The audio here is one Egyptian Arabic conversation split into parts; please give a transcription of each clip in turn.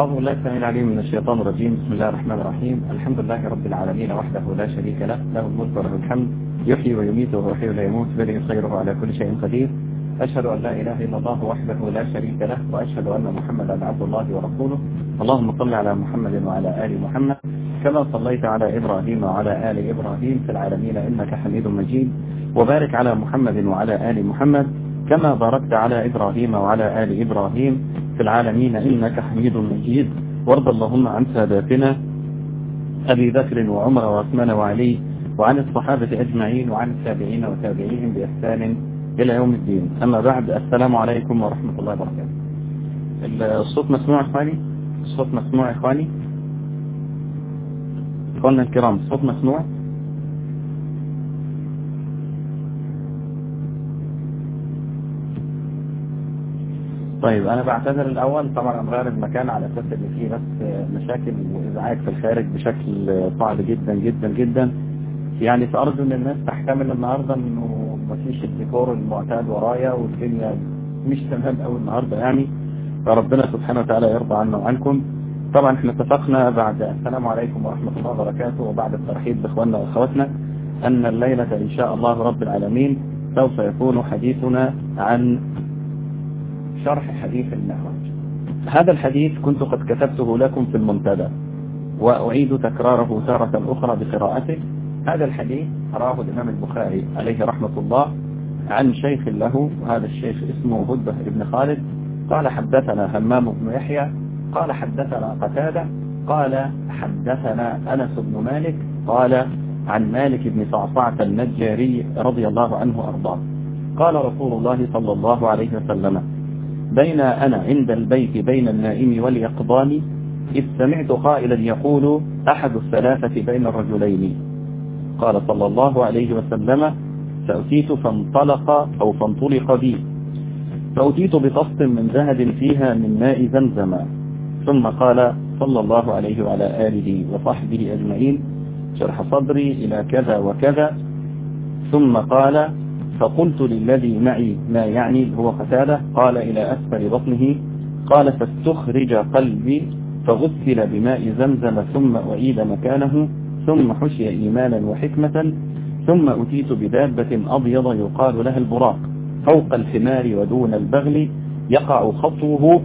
أعوذ بالله السميع العليم من الشيطان الرجيم بسم الله الرحمن الرحيم الحمد لله رب العالمين وحده لا شريك له له الملك وله الحمد يحيي ويميت وهو يحيي ولا يموت بل خيره على كل شيء قدير أشهد أن لا إله إلا الله وحده لا شريك له وأشهد أن محمدا عبد الله ورسوله اللهم صل على محمد وعلى آل محمد كما صليت على إبراهيم وعلى آل إبراهيم في العالمين إنك حميد مجيد وبارك على محمد وعلى آل محمد كما باركت على إبراهيم وعلى آل إبراهيم في العالمين إنك حميد مجيد وارض اللهم عن ساداتنا أبي بكر وعمر وعثمان وعلي وعن الصحابة أجمعين وعن التابعين وتابعيهم بإحسان إلى يوم الدين أما بعد السلام عليكم ورحمة الله وبركاته الصوت مسموع إخواني الصوت مسموع إخواني إخواننا الكرام الصوت مسموع طيب انا بعتذر الاول طبعا غير المكان على اساس ان فيه بس مشاكل وازعاج في الخارج بشكل صعب جدا جدا جدا يعني فارجو ان الناس تحتمل النهارده انه مفيش الديكور المعتاد ورايا والدنيا مش تمام قوي النهارده يعني فربنا سبحانه وتعالى يرضى عنا وعنكم طبعا احنا اتفقنا بعد السلام عليكم ورحمه الله وبركاته وبعد الترحيب باخواننا واخواتنا ان الليله ان شاء الله رب العالمين سوف يكون حديثنا عن شرح حديث المعراج هذا الحديث كنت قد كتبته لكم في المنتدى وأعيد تكراره تارة أخرى بقراءته هذا الحديث رواه الإمام البخاري عليه رحمة الله عن شيخ له وهذا الشيخ اسمه هدبة بن خالد قال حدثنا همام بن يحيى قال حدثنا قتادة قال حدثنا أنس بن مالك قال عن مالك بن صعصعة النجاري رضي الله عنه أرضاه قال رسول الله صلى الله عليه وسلم بين أنا عند البيت بين النائم واليقظان إذ سمعت قائلا يقول أحد الثلاثة بين الرجلين قال صلى الله عليه وسلم فأتيت فانطلق أو فانطلق بي فأتيت بطست من ذهب فيها من ماء زمزم ثم قال صلى الله عليه وعلى آله وصحبه أجمعين شرح صدري إلى كذا وكذا ثم قال فقلت للذي معي ما يعني هو قتاده قال إلى أسفل بطنه قال فاستخرج قلبي فغسل بماء زمزم ثم أعيد مكانه ثم حشي إيمانا وحكمة ثم أتيت بدابة أبيض يقال لها البراق فوق الحمار ودون البغل يقع خطوه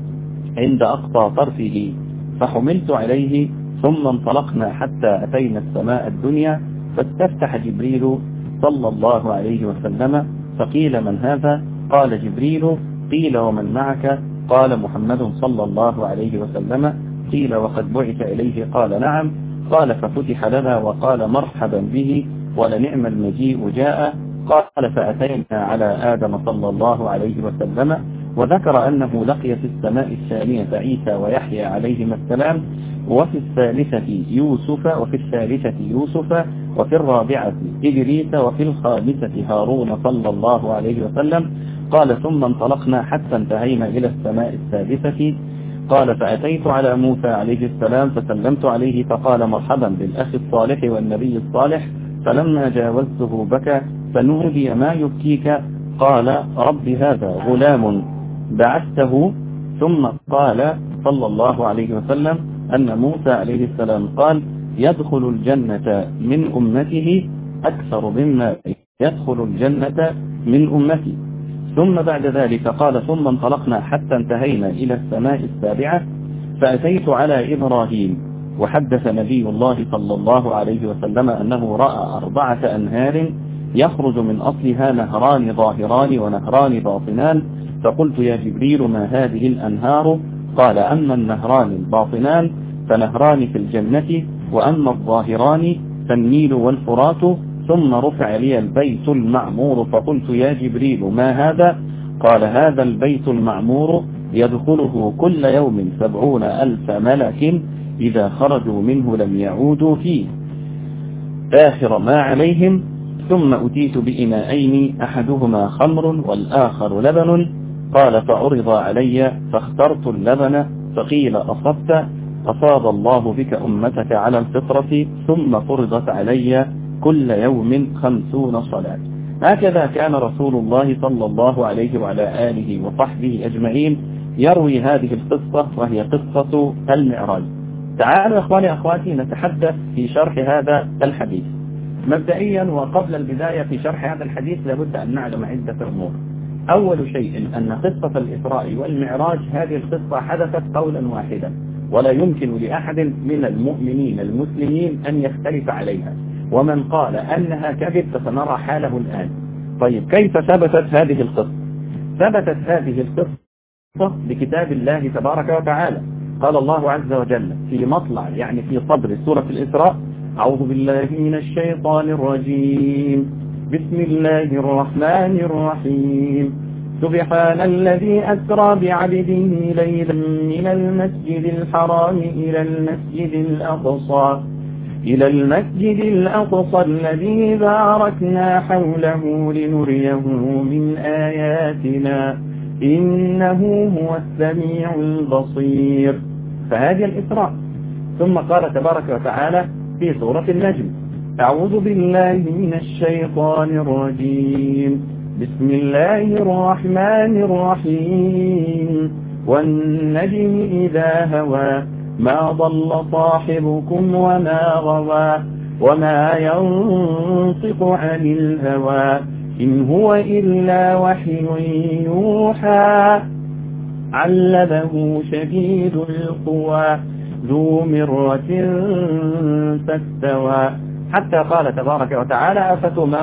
عند أقصى طرفه فحملت عليه ثم انطلقنا حتى أتينا السماء الدنيا فاستفتح جبريل صلى الله عليه وسلم فقيل من هذا قال جبريل قيل ومن معك قال محمد صلى الله عليه وسلم قيل وقد بعث إليه قال نعم قال ففتح لنا وقال مرحبا به ولنعم المجيء جاء قال فأتينا على آدم صلى الله عليه وسلم وذكر أنه لقي في السماء الثانية عيسى ويحيى عليهما السلام وفي الثالثة يوسف وفي الثالثة يوسف وفي الرابعة إدريس وفي الخامسة هارون صلى الله عليه وسلم قال ثم انطلقنا حتى انتهينا إلى السماء السادسة قال فأتيت على موسى عليه السلام فسلمت عليه فقال مرحبا بالأخ الصالح والنبي الصالح فلما جاوزته بكى فنودي ما يبكيك قال رب هذا غلام بعثته ثم قال صلى الله عليه وسلم أن موسى عليه السلام قال يدخل الجنة من أمته أكثر مما يدخل الجنة من أمتي ثم بعد ذلك قال ثم انطلقنا حتى انتهينا إلى السماء السابعة فأتيت على إبراهيم وحدث نبي الله صلى الله عليه وسلم أنه رأى أربعة أنهار يخرج من أصلها نهران ظاهران ونهران باطنان فقلت يا جبريل ما هذه الأنهار قال أما النهران الباطنان فنهران في الجنة وأما الظاهران فالنيل والفرات ثم رفع لي البيت المعمور فقلت يا جبريل ما هذا قال هذا البيت المعمور يدخله كل يوم سبعون ألف ملك إذا خرجوا منه لم يعودوا فيه آخر ما عليهم ثم أتيت بإناءين أحدهما خمر والآخر لبن قال فعرض علي فاخترت اللبن فقيل أصبت أصاب الله بك أمتك على الفطرة ثم فرضت علي كل يوم خمسون صلاة هكذا كان رسول الله صلى الله عليه وعلى آله وصحبه أجمعين يروي هذه القصة وهي قصة المعراج تعالوا أخواني أخواتي نتحدث في شرح هذا الحديث مبدئيا وقبل البداية في شرح هذا الحديث لابد أن نعلم عدة أمور أول شيء أن قصة الإسراء والمعراج هذه القصة حدثت قولا واحدا ولا يمكن لأحد من المؤمنين المسلمين أن يختلف عليها ومن قال أنها كذب فسنرى حاله الآن طيب كيف ثبتت هذه القصة ثبتت هذه القصة بكتاب الله تبارك وتعالى قال الله عز وجل في مطلع يعني في صدر سورة الإسراء أعوذ بالله من الشيطان الرجيم بسم الله الرحمن الرحيم سبحان الذي أسرى بعبده ليلا من المسجد الحرام إلى المسجد الأقصى إلى المسجد الأقصى الذي باركنا حوله لنريه من آياتنا إنه هو السميع البصير فهذه الإسراء ثم قال تبارك وتعالى في سورة النجم أعوذ بالله من الشيطان الرجيم بسم الله الرحمن الرحيم والنجم إذا هوى ما ضل صاحبكم وما غوى وما ينطق عن الهوى إن هو إلا وحي يوحى علمه شديد القوى ذو مرة فاستوى حتى قال تبارك وتعالى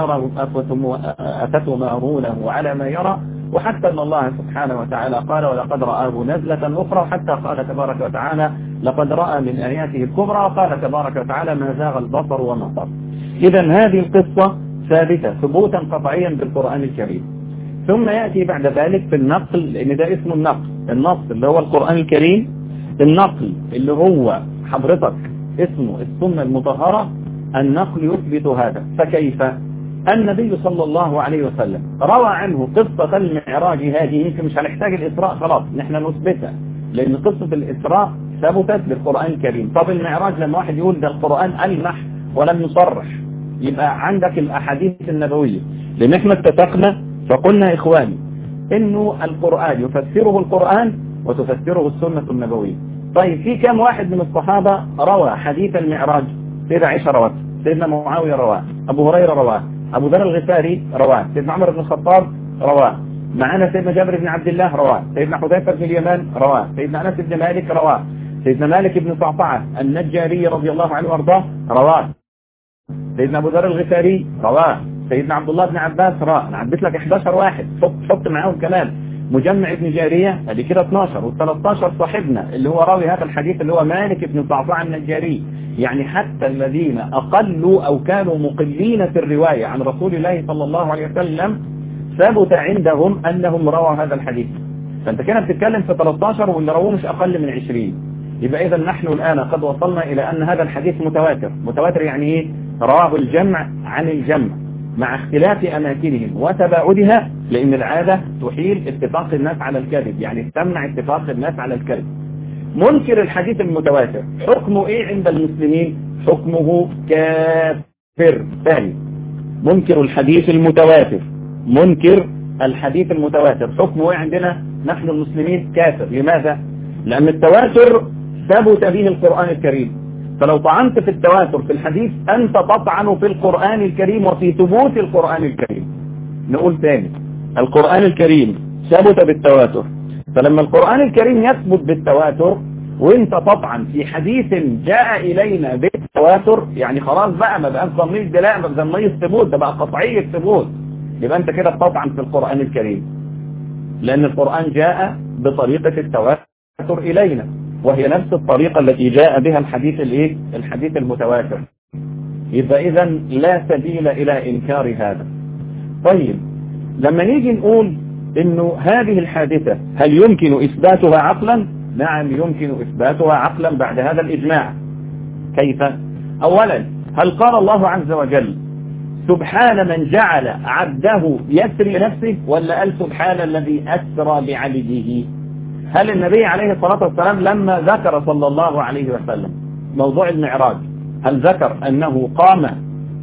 أفتمارونه على ما يرى وحتى أن الله سبحانه وتعالى قال ولقد رآه نزلة أخرى حتى قال تبارك وتعالى لقد رأى من آياته الكبرى وقال تبارك وتعالى ما زاغ البصر وما طر إذا هذه القصة ثابتة ثبوتا قطعيا بالقرآن الكريم ثم يأتي بعد ذلك في النقل لأن ده اسمه النقل النص اللي هو القرآن الكريم النقل اللي هو حضرتك اسمه السنة المطهرة النقل يثبت هذا فكيف النبي صلى الله عليه وسلم روى عنه قصة المعراج هذه يمكن مش هنحتاج الإسراء خلاص نحن نثبتها لأن قصة الإسراء ثبتت بالقرآن الكريم طب المعراج لما واحد يقول ده القرآن ألمح ولم يصرح يبقى عندك الأحاديث النبوية لأن احنا اتفقنا فقلنا إخواني إنه القرآن يفسره القرآن وتفسره السنة النبوية طيب في كم واحد من الصحابة روى حديث المعراج سيدة عائشة رواه سيدنا معاوية رواه أبو هريرة رواه أبو ذر الغفاري رواه سيدنا عمر بن الخطاب رواه معنا سيدنا جابر بن عبد الله رواه سيدنا حذيفة بن اليمان رواه سيدنا أنس بن مالك رواه سيدنا مالك بن صعصعة النجاري رضي الله عنه وارضاه رواه سيدنا أبو ذر الغفاري رواه سيدنا عبد الله بن عباس رواه أنا عديت لك 11 واحد حط حط معاهم كمان مجمع ابن جارية ادي كده 12 وال13 صاحبنا اللي هو راوي هذا الحديث اللي هو مالك بن صعصع النجاري يعني حتى الذين أقلوا أو كانوا مقلين في الرواية عن رسول الله صلى الله عليه وسلم ثبت عندهم أنهم رووا هذا الحديث فأنت كده بتتكلم في 13 واللي رووه مش أقل من 20 يبقى إذا نحن الآن قد وصلنا إلى أن هذا الحديث متواتر متواتر يعني إيه رواه الجمع عن الجمع مع اختلاف أماكنهم وتباعدها لأن العادة تحيل اتفاق الناس على الكذب يعني تمنع اتفاق الناس على الكذب منكر الحديث المتواتر حكمه ايه عند المسلمين حكمه كافر ثاني منكر الحديث المتواتر منكر الحديث المتواتر حكمه ايه عندنا نحن المسلمين كافر لماذا لأن التواتر ثبت به القرآن الكريم فلو طعنت في التواتر في الحديث أنت تطعن في القرآن الكريم وفي ثبوت القرآن الكريم نقول ثاني القرآن الكريم ثبت بالتواتر فلما القرآن الكريم يثبت بالتواتر وانت تطعن في حديث جاء إلينا بالتواتر يعني خلاص بقى ما بقى ظنية دلاء ما بقى ظنية ثبوت ده بقى قطعية ثبوت يبقى انت كده بتطعن في القرآن الكريم لأن القرآن جاء بطريقة التواتر إلينا وهي نفس الطريقة التي جاء بها الحديث الايه الحديث المتواتر يبقى اذا لا سبيل الى انكار هذا طيب لما نيجي نقول انه هذه الحادثة هل يمكن اثباتها عقلا نعم يمكن اثباتها عقلا بعد هذا الاجماع كيف اولا هل قال الله عز وجل سبحان من جعل عبده يسري نفسه ولا قال سبحان الذي اسرى بعبده هل النبي عليه الصلاة والسلام لما ذكر صلى الله عليه وسلم موضوع المعراج هل ذكر أنه قام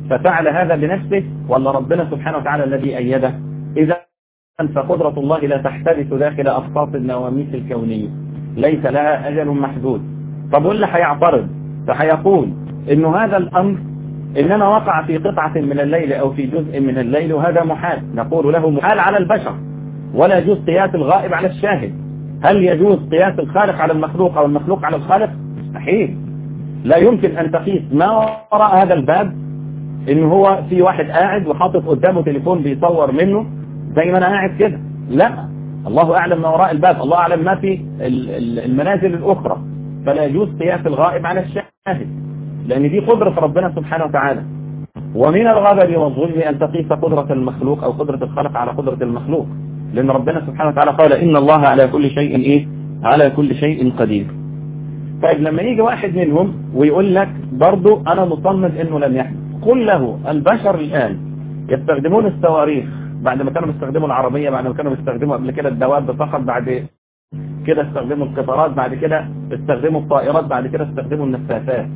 ففعل هذا بنفسه ولا ربنا سبحانه وتعالى الذي أيده إذا فقدرة الله لا تحتبس داخل أخطاط النواميس الكونية ليس لها أجل محدود طب واللي هيعترض فهيقول إنه هذا الأمر إنما وقع في قطعة من الليل أو في جزء من الليل وهذا محال نقول له محال على البشر ولا يجوز قياس الغائب على الشاهد هل يجوز قياس الخالق على المخلوق أو المخلوق على الخالق مستحيل لا يمكن أن تقيس ما وراء هذا الباب إن هو في واحد قاعد وحاطط قدامه تليفون بيصور منه زي ما أنا قاعد كده لا الله أعلم ما وراء الباب الله أعلم ما في المنازل الأخرى فلا يجوز قياس الغائب على الشاهد لأن دي قدرة ربنا سبحانه وتعالى ومن الغبن والظلم أن تقيس قدرة المخلوق أو قدرة الخلق على قدرة المخلوق لأن ربنا سبحانه وتعالى قال إن الله على كل شيء إيه على كل شيء قدير طيب لما يجي واحد منهم ويقول لك برضو أنا مصمم إنه لم يحدث قل له البشر الآن يستخدمون الصواريخ بعد ما كانوا بيستخدموا العربية بعد ما كانوا بيستخدموا قبل كده الدواب فقط بعد كده استخدموا القطارات بعد كده استخدموا الطائرات بعد كده استخدموا النفاثات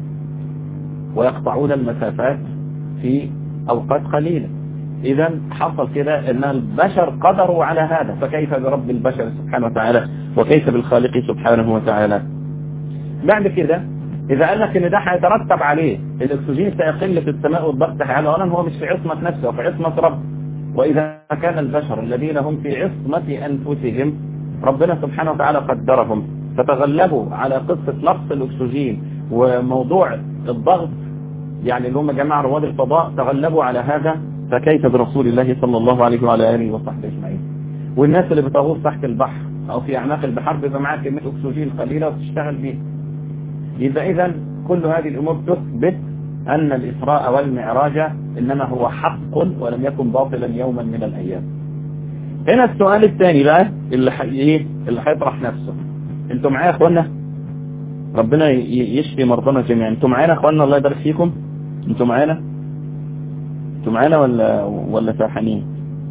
ويقطعون المسافات في أوقات قليلة إذا حصل كده أن البشر قدروا على هذا فكيف برب البشر سبحانه وتعالى وكيف بالخالق سبحانه وتعالى بعد كده إذا قال لك إن ده هيترتب عليه الأكسجين سيقل في السماء والضغط هيعلى أولا هو مش في عصمة نفسه وفي عصمة رب وإذا كان البشر الذين هم في عصمة أنفسهم ربنا سبحانه وتعالى قدرهم فتغلبوا على قصة نقص الأكسجين وموضوع الضغط يعني اللي هم جماعة رواد الفضاء تغلبوا على هذا فكيف برسول الله صلى الله عليه وعلى آله وصحبه أجمعين والناس اللي بتغوص تحت البحر أو في أعماق البحر بيبقى معاها كمية أكسجين قليلة وتشتغل بيه يبقى إذا كل هذه الأمور تثبت أن الإسراء والمعراج إنما هو حق ولم يكن باطلا يوما من الأيام هنا السؤال الثاني بقى اللي حي... اللي هيطرح نفسه انتوا معايا يا اخوانا ربنا يشفي مرضانا جميعا انتوا معانا يا اخوانا الله يبارك فيكم انتوا معانا انتوا معانا ولا ولا سرحانين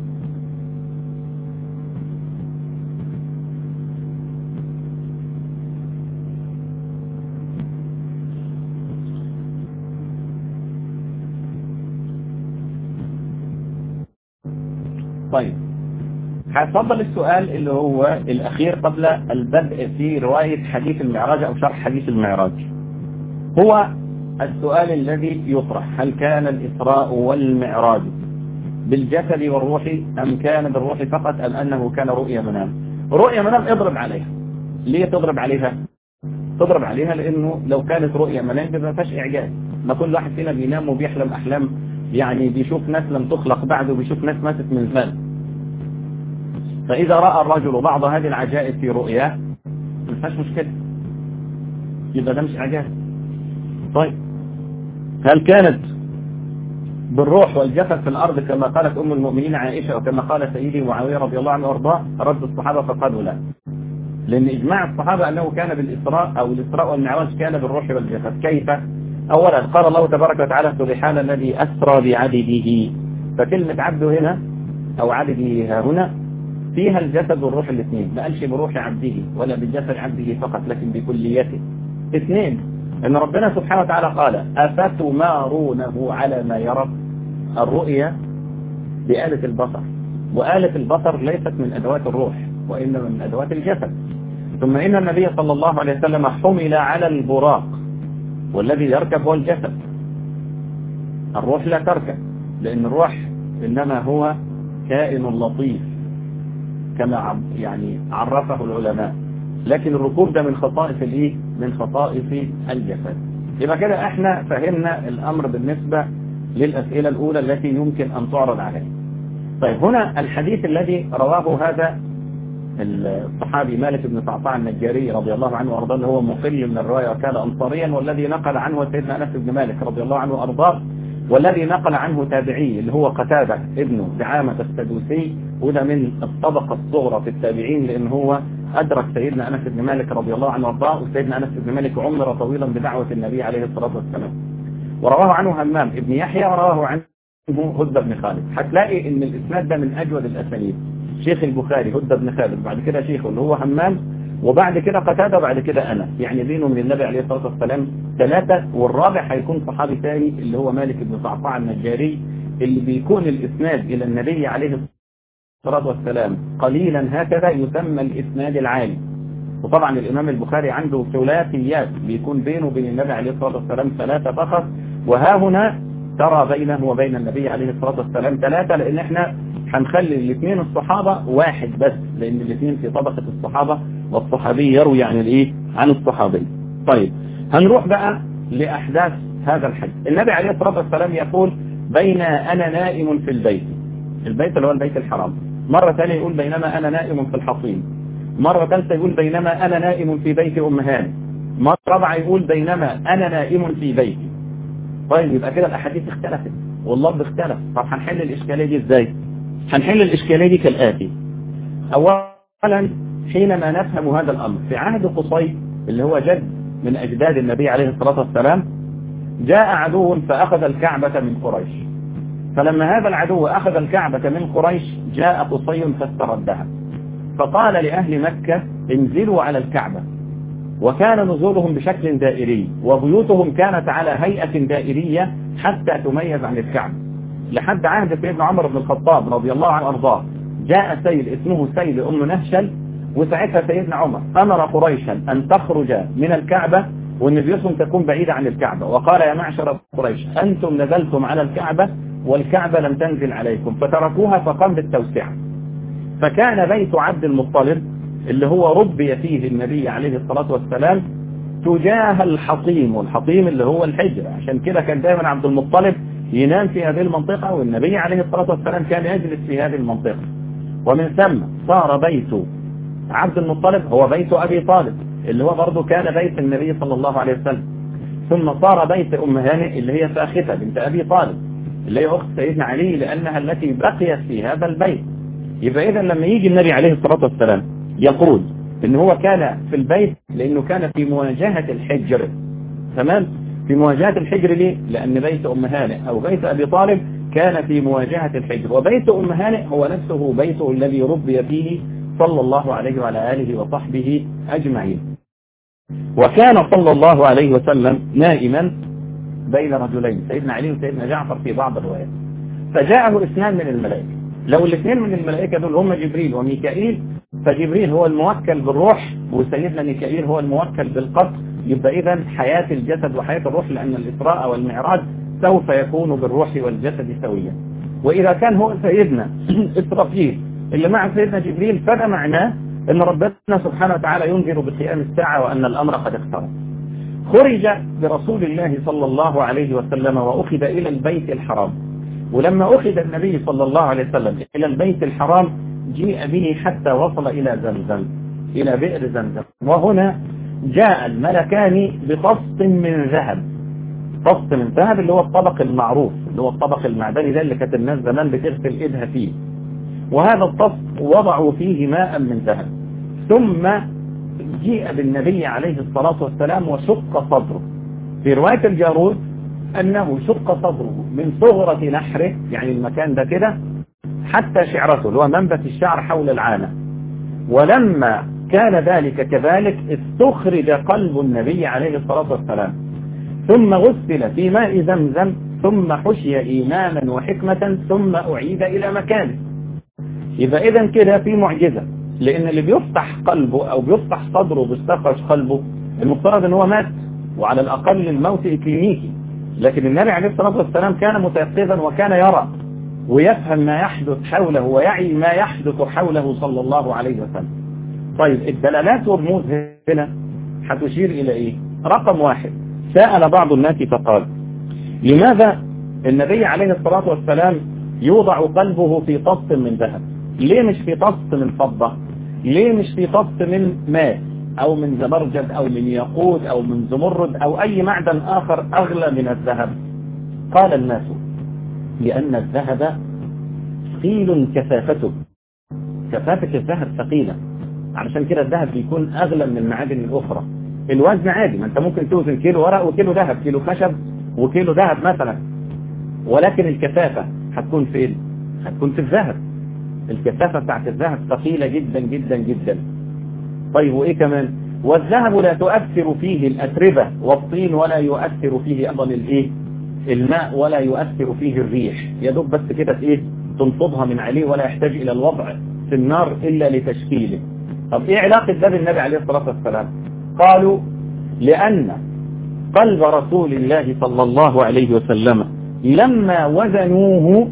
طيب هتفضل السؤال اللي هو الأخير قبل البدء في رواية حديث المعراج أو شرح حديث المعراج هو السؤال الذي يطرح هل كان الإسراء والمعراج بالجسد والروح أم كان بالروح فقط أم أنه كان رؤيا منام رؤيا منام اضرب عليها ليه تضرب عليها تضرب عليها لأنه لو كانت رؤيا منام ما فيهاش إعجاز ما كل واحد فينا بينام وبيحلم أحلام يعني بيشوف ناس لم تخلق بعد وبيشوف ناس ماتت من زمان فإذا رأى الرجل بعض هذه العجائب في رؤياه ما فيهاش مشكلة يبقى ده مش إعجاز طيب هل كانت بالروح والجسد في الأرض كما قالت أم المؤمنين عائشة وكما قال سيدي معاوية رضي الله عنه وارضاه رد الصحابة فقالوا لا لأن إجماع الصحابة أنه كان بالإسراء أو الإسراء والمعراج كان بالروح والجسد كيف أولا قال الله تبارك وتعالى سبحان الذي أسرى بعبده فكلمة عبده هنا أو عبده ها هنا فيها الجسد والروح الاثنين ما قالش بروح عبده ولا بجسد عبده فقط لكن بكليته اثنين ان ربنا سبحانه وتعالى قال افتمارونه على ما يرى الرؤيا بآلة البصر وآلة البصر ليست من ادوات الروح وانما من ادوات الجسد ثم ان النبي صلى الله عليه وسلم حمل على البراق والذي يركب هو الجسد الروح لا تركب لان الروح انما هو كائن لطيف كما يعني عرفه العلماء لكن الركوب ده من خصائص الايه من خصائص الجسد يبقى كده احنا فهمنا الامر بالنسبة للاسئلة الاولى التي يمكن ان تعرض عليها طيب هنا الحديث الذي رواه هذا الصحابي مالك بن صعصاع النجاري رضي الله عنه وارضاه اللي هو مقل من الرواية وكان انصاريا والذي نقل عنه سيدنا انس بن مالك رضي الله عنه وارضاه والذي نقل عنه تابعي اللي هو قتادة ابن دعامة السدوسي وده من الطبقة الصغرى في التابعين لان هو أدرك سيدنا أنس بن مالك رضي الله عنه وارضاه وسيدنا أنس بن مالك عمر طويلا بدعوة النبي عليه الصلاة والسلام ورواه عنه همام ابن يحيى ورواه عنه هدى بن خالد هتلاقي ان الاسناد ده من اجود الاسانيد شيخ البخاري هدى بن خالد بعد كده شيخه اللي هو همام وبعد كده قتادة وبعد كده أنا يعني بينه من النبي عليه الصلاة والسلام ثلاثة والرابع هيكون صحابي ثاني اللي هو مالك بن صعصاع النجاري اللي بيكون الإسناد إلى النبي عليه الصلاة والسلام قليلا هكذا يسمى الإسناد العالي وطبعا الإمام البخاري عنده ثلاثيات بيكون بينه وبين النبي عليه الصلاة والسلام ثلاثة فقط وها هنا ترى بينه وبين النبي عليه الصلاة والسلام ثلاثة لأن احنا هنخلي الاثنين الصحابة واحد بس لأن الاثنين في طبقة الصحابة والصحابي يروي عن الايه عن الصحابي طيب هنروح بقى لأحداث هذا الحج النبي عليه الصلاة والسلام يقول بين أنا نائم في البيت البيت اللي هو البيت الحرام مرة ثانية يقول بينما أنا نائم في الحصين مرة ثالثة يقول بينما أنا نائم في بيت أم هاني مرة رابعة يقول بينما أنا نائم في بيتي طيب يبقى كده الأحاديث اختلفت واللفظ اختلف طب هنحل الإشكالية دي إزاي هنحل الإشكالية دي كالآتي أولا حينما نفهم هذا الأمر في عهد قصي اللي هو جد من أجداد النبي عليه الصلاة والسلام جاء عدو فأخذ الكعبة من قريش فلما هذا العدو أخذ الكعبة من قريش جاء قصي فاستردها فقال لأهل مكة انزلوا على الكعبة وكان نزولهم بشكل دائري وبيوتهم كانت على هيئة دائرية حتى تميز عن الكعبة لحد عهد سيدنا عمر بن الخطاب رضي الله عنه وارضاه جاء سيل اسمه سيل أم نهشل وساعتها سيدنا عمر أمر قريشا أن تخرج من الكعبة وأن بيوتهم تكون بعيدة عن الكعبة وقال يا معشر قريش أنتم نزلتم على الكعبة والكعبة لم تنزل عليكم فتركوها فقام بالتوسعة فكان بيت عبد المطلب اللي هو ربي فيه النبي عليه الصلاة والسلام تجاه الحطيم والحطيم اللي هو الحجر عشان كده كان دايما عبد المطلب ينام في هذه المنطقة والنبي عليه الصلاة والسلام كان يجلس في هذه المنطقة ومن ثم صار بيت عبد المطلب هو بيت أبي طالب اللي هو برضه كان بيت النبي صلى الله عليه وسلم ثم صار بيت أم هانئ اللي هي فاختة بنت أبي طالب اللي هي أخت سيدنا علي لأنها التي بقيت في هذا البيت يبقى إذا لما يجي النبي عليه الصلاة والسلام يقول إن هو كان في البيت لأنه كان في مواجهة الحجر تمام في مواجهة الحجر ليه لأن بيت أم هانئ أو بيت أبي طالب كان في مواجهة الحجر وبيت أم هانئ هو نفسه بيته الذي ربي فيه صلى الله عليه وعلى آله وصحبه أجمعين وكان صلى الله عليه وسلم نائما بين رجلين سيدنا علي وسيدنا جعفر في بعض الروايات فجاءه اثنان من الملائكة لو الاثنين من الملائكة دول هم جبريل وميكائيل فجبريل هو الموكل بالروح وسيدنا ميكائيل هو الموكل بالقصر يبقى إذا حياة الجسد وحياة الروح لأن الإسراء والمعراج سوف يكون بالروح والجسد سويا وإذا كان هو سيدنا إسرافيل اللي مع سيدنا جبريل فده معناه أن ربنا سبحانه وتعالى ينذر بقيام الساعة وأن الأمر قد اقترب خرج برسول الله صلى الله عليه وسلم وأخذ إلى البيت الحرام ولما أخذ النبي صلى الله عليه وسلم إلى البيت الحرام جيء به حتى وصل إلى زمزم إلى بئر زمزم وهنا جاء الملكان بطست من ذهب طست من ذهب اللي هو الطبق المعروف اللي هو الطبق المعدني ده اللي كانت الناس زمان بتغسل ايدها فيه وهذا الطست وضعوا فيه ماء من ذهب ثم جيء بالنبي عليه الصلاة والسلام وشق صدره في رواية الجارود أنه شق صدره من صغرة نحره يعني المكان ده كده حتى شعرته اللي هو منبت الشعر حول العانة ولما كان ذلك كذلك استخرج قلب النبي عليه الصلاة والسلام ثم غسل في ماء زمزم ثم حشي إيمانا وحكمة ثم أعيد إلى مكانه يبقى إذا كده في معجزة لأن اللي بيفتح قلبه أو بيفتح صدره بيستخرج قلبه المفترض أن هو مات وعلى الأقل الموت إكلينيكي لكن النبي عليه الصلاة والسلام كان متيقظا وكان يرى ويفهم ما يحدث حوله ويعي ما يحدث حوله صلى الله عليه وسلم طيب الدلالات والرموز هنا هتشير إلى إيه رقم واحد سأل بعض الناس فقال لماذا النبي عليه الصلاة والسلام يوضع قلبه في طست من ذهب ليه مش في طست من فضة ليه مش في طست من ماء او من زبرجد او من ياقوت او من زمرد او اي معدن اخر اغلى من الذهب قال الناس لان الذهب ثقيل كثافته كثافة الذهب ثقيلة علشان كده الذهب بيكون اغلى من المعادن الاخرى الوزن عادي ما انت ممكن توزن كيلو ورق وكيلو ذهب كيلو خشب وكيلو ذهب مثلا ولكن الكثافة هتكون فين هتكون في الذهب الكثافة بتاعت الذهب ثقيلة جدا جدا جدا طيب وإيه كمان والذهب لا تؤثر فيه الأتربة والطين ولا يؤثر فيه أيضا الإيه الماء ولا يؤثر فيه الريح يا دوب بس كده إيه تنفضها من عليه ولا يحتاج إلى الوضع في النار إلا لتشكيله طب إيه علاقة ده بالنبي عليه الصلاة والسلام قالوا لأن قلب رسول الله صلى الله عليه وسلم لما وزنوه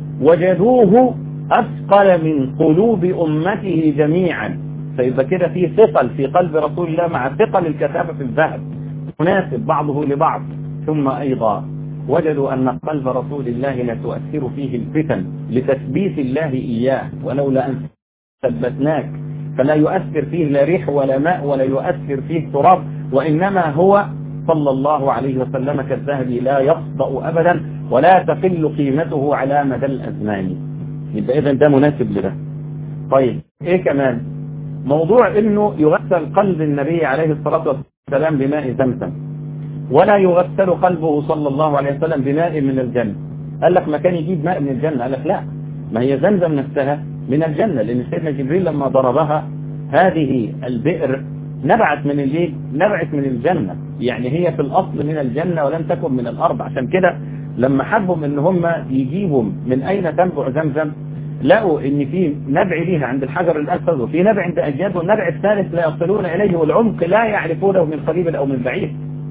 وجدوه أثقل من قلوب أمته جميعا فيبقى كده في ثقل في قلب رسول الله مع ثقل الكثافة في الذهب مناسب بعضه لبعض ثم أيضا وجدوا أن قلب رسول الله لا تؤثر فيه الفتن لتثبيت الله إياه ولولا أن ثبتناك فلا يؤثر فيه لا ريح ولا ماء ولا يؤثر فيه تراب وإنما هو صلى الله عليه وسلم كالذهب لا يصدأ أبدا ولا تقل قيمته على مدى الأزمان يبقى إذا ده مناسب لده طيب إيه كمان موضوع إنه يغسل قلب النبي عليه الصلاة والسلام بماء زمزم ولا يغسل قلبه صلى الله عليه وسلم بماء من الجنة قال لك ما كان يجيب ماء من الجنة قال لك لا ما هي زمزم نفسها من الجنة لأن سيدنا جبريل لما ضربها هذه البئر نبعت من الليل نبعت من الجنة يعني هي في الأصل من الجنة ولم تكن من الأرض عشان كده لما حبوا ان هم يجيبوا من أين تنبع زمزم لقوا ان في نبع ليها عند الحجر الأسود وفي نبع عند أجياد والنبع الثالث لا يصلون إليه والعمق لا يعرفونه من قريب أو من بعيد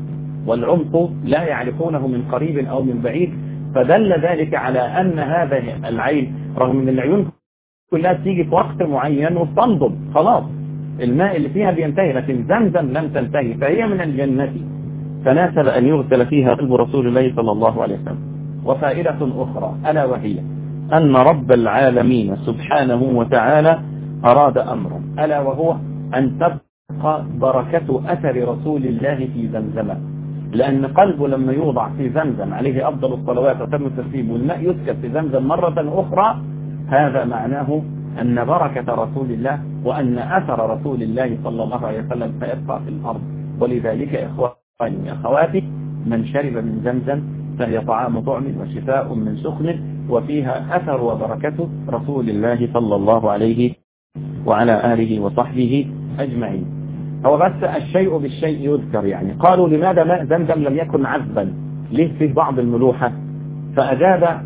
والعمق لا يعرفونه من قريب أو من بعيد فدل ذلك على أن هذا العين رغم ان العيون كلها تيجي في وقت معين وتنضب خلاص الماء اللي فيها بينتهي لكن زمزم لم تنتهي فهي من الجنة فناسب أن يغسل فيها قلب رسول الله صلى الله عليه وسلم وفائدة أخرى ألا وهي أن رب العالمين سبحانه وتعالى أراد أمرا ألا وهو أن تبقى بركة أثر رسول الله في زمزم لأن قلبه لما يوضع في زمزم عليه أفضل الصلوات وتم التسليم والماء يسكب في زمزم مرة أخرى هذا معناه أن بركة رسول الله وأن أثر رسول الله صلى الله عليه وسلم سيبقى في الأرض ولذلك إخواني أخواتي من شرب من زمزم فهي طعام طعم وشفاء من سخن وفيها أثر وبركة رسول الله صلى الله عليه وعلى آله وصحبه أجمعين هو بس الشيء بالشيء يذكر يعني قالوا لماذا ماء زمزم لم يكن عذبا ليه فيه بعض الملوحة فأجاب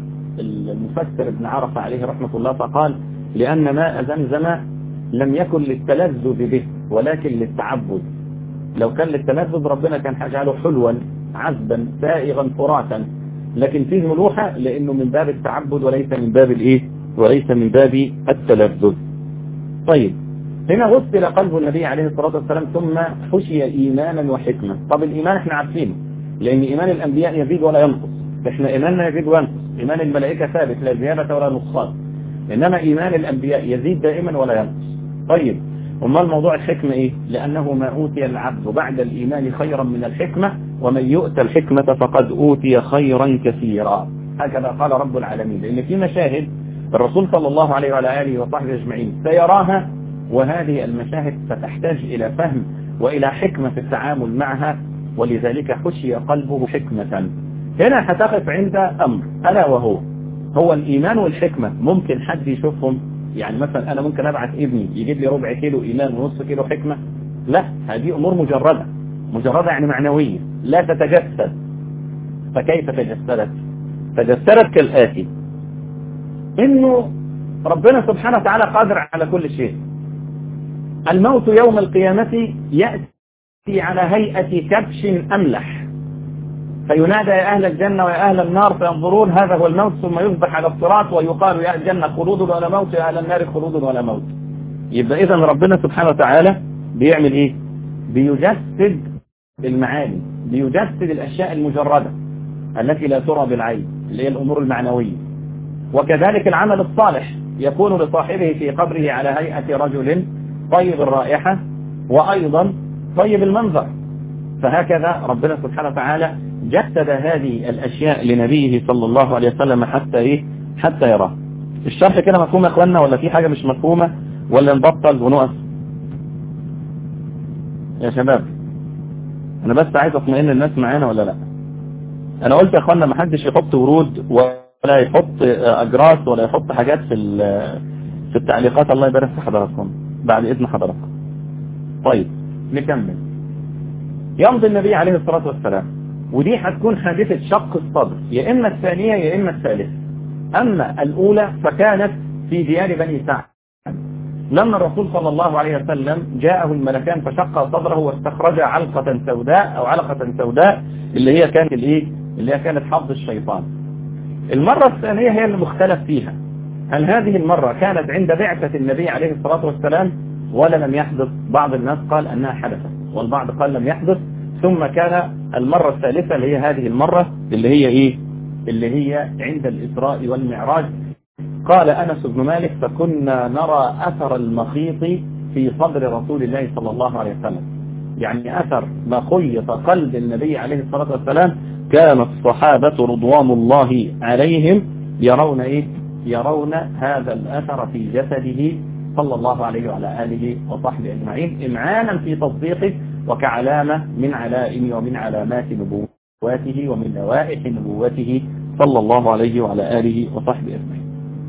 المفسر ابن عرفة عليه رحمة الله فقال لأن ماء زمزم لم يكن للتلذذ به ولكن للتعبد لو كان للتلذذ ربنا كان هيجعله حلوا عذبا سائغا فراتا لكن فيه ملوحة لأنه من باب التعبد وليس من باب الإيه وليس من باب التلذذ طيب هنا غسل قلب النبي عليه الصلاة والسلام ثم حشي إيمانا وحكمة طب الإيمان احنا عارفينه لأن إيمان الأنبياء يزيد ولا ينقص احنا إيماننا يزيد وينقص إيمان الملائكة ثابت لا زيادة ولا نقصان إنما إيمان الأنبياء يزيد دائما ولا ينقص طيب وما الموضوع الحكمة إيه لأنه ما أوتي العبد بعد الإيمان خيرا من الحكمة ومن يؤتى الحكمة فقد أوتي خيرا كثيرا هكذا قال رب العالمين لأن في مشاهد الرسول صلى الله عليه وعلى آله وصحبه أجمعين سيراها وهذه المشاهد ستحتاج إلى فهم وإلى حكمة في التعامل معها ولذلك حشي قلبه حكمة هنا هتقف عند أمر ألا وهو هو الإيمان والحكمة ممكن حد يشوفهم يعني مثلا أنا ممكن أبعث ابني يجيب لي ربع كيلو إيمان ونص كيلو حكمة لا هذه أمور مجردة مجردة يعني معنوية لا تتجسد فكيف تجسدت تجسدت كالآتي إنه ربنا سبحانه وتعالى قادر على كل شيء الموت يوم القيامة يأتي على هيئة كبش أملح فينادى يا أهل الجنة ويا أهل النار فينظرون هذا هو الموت ثم يذبح على الصراط ويقال يا أهل الجنة خلود ولا موت يا أهل النار خلود ولا موت يبقى إذا ربنا سبحانه وتعالى بيعمل إيه بيجسد المعاني بيجسد الأشياء المجردة التي لا ترى بالعين اللي هي الأمور المعنوية وكذلك العمل الصالح يكون لصاحبه في قبره على هيئة رجل طيب الرائحة وأيضا طيب المنظر فهكذا ربنا سبحانه وتعالى جسد هذه الأشياء لنبيه صلى الله عليه وسلم حتى إيه حتى يراه الشرح كده مفهوم يا أخوانا ولا في حاجة مش مفهومة ولا نبطل ونقف يا شباب أنا بس عايز أطمئن الناس معانا ولا لا أنا قلت يا أخوانا ما حدش يحط ورود ولا يحط أجراس ولا يحط حاجات في في التعليقات الله يبارك في حضراتكم بعد إذن حضراتكم طيب نكمل يمضي النبي عليه الصلاة والسلام ودي هتكون حادثة شق الصدر يا إما الثانية يا إما الثالثة أما الأولى فكانت في ديار بني سعد لما الرسول صلى الله عليه وسلم جاءه الملكان فشق صدره واستخرج علقة سوداء أو علقة سوداء اللي هي كانت الايه اللي هي كانت حظ الشيطان المرة الثانية هي اللي مختلف فيها هل هذه المرة كانت عند بعثة النبي عليه الصلاة والسلام ولا لم يحدث بعض الناس قال أنها حدثت والبعض قال لم يحدث ثم كان المرة الثالثة اللي هي هذه المرة اللي هي ايه اللي هي عند الإسراء والمعراج قال أنس بن مالك فكنا نرى أثر المخيط في صدر رسول الله صلى الله عليه وسلم يعني أثر ما خيط قلب النبي عليه الصلاة والسلام كان الصحابة رضوان الله عليهم يرون إيه يرون هذا الأثر في جسده صلى الله عليه وعلى آله وصحبه أجمعين إمعانا في تصديقه وكعلامة من علائم ومن علامات نبوته ومن لوائح نبوته صلى الله عليه وعلى آله وصحبه أجمعين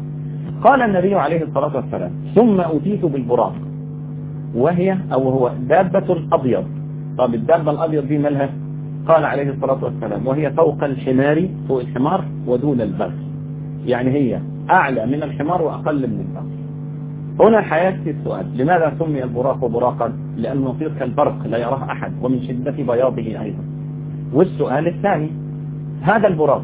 قال النبي عليه الصلاة والسلام ثم أتيت بالبراق وهي أو هو دابة الأبيض طب الدابة الأبيض دي مالها قال عليه الصلاة والسلام وهي فوق الحمار فوق الحمار ودون البغل يعني هي أعلى من الحمار وأقل من البغل هنا حياتي السؤال لماذا سمي البراق براقا لأنه يطير كالبرق لا يراه أحد ومن شدة بياضه أيضا والسؤال الثاني هذا البراق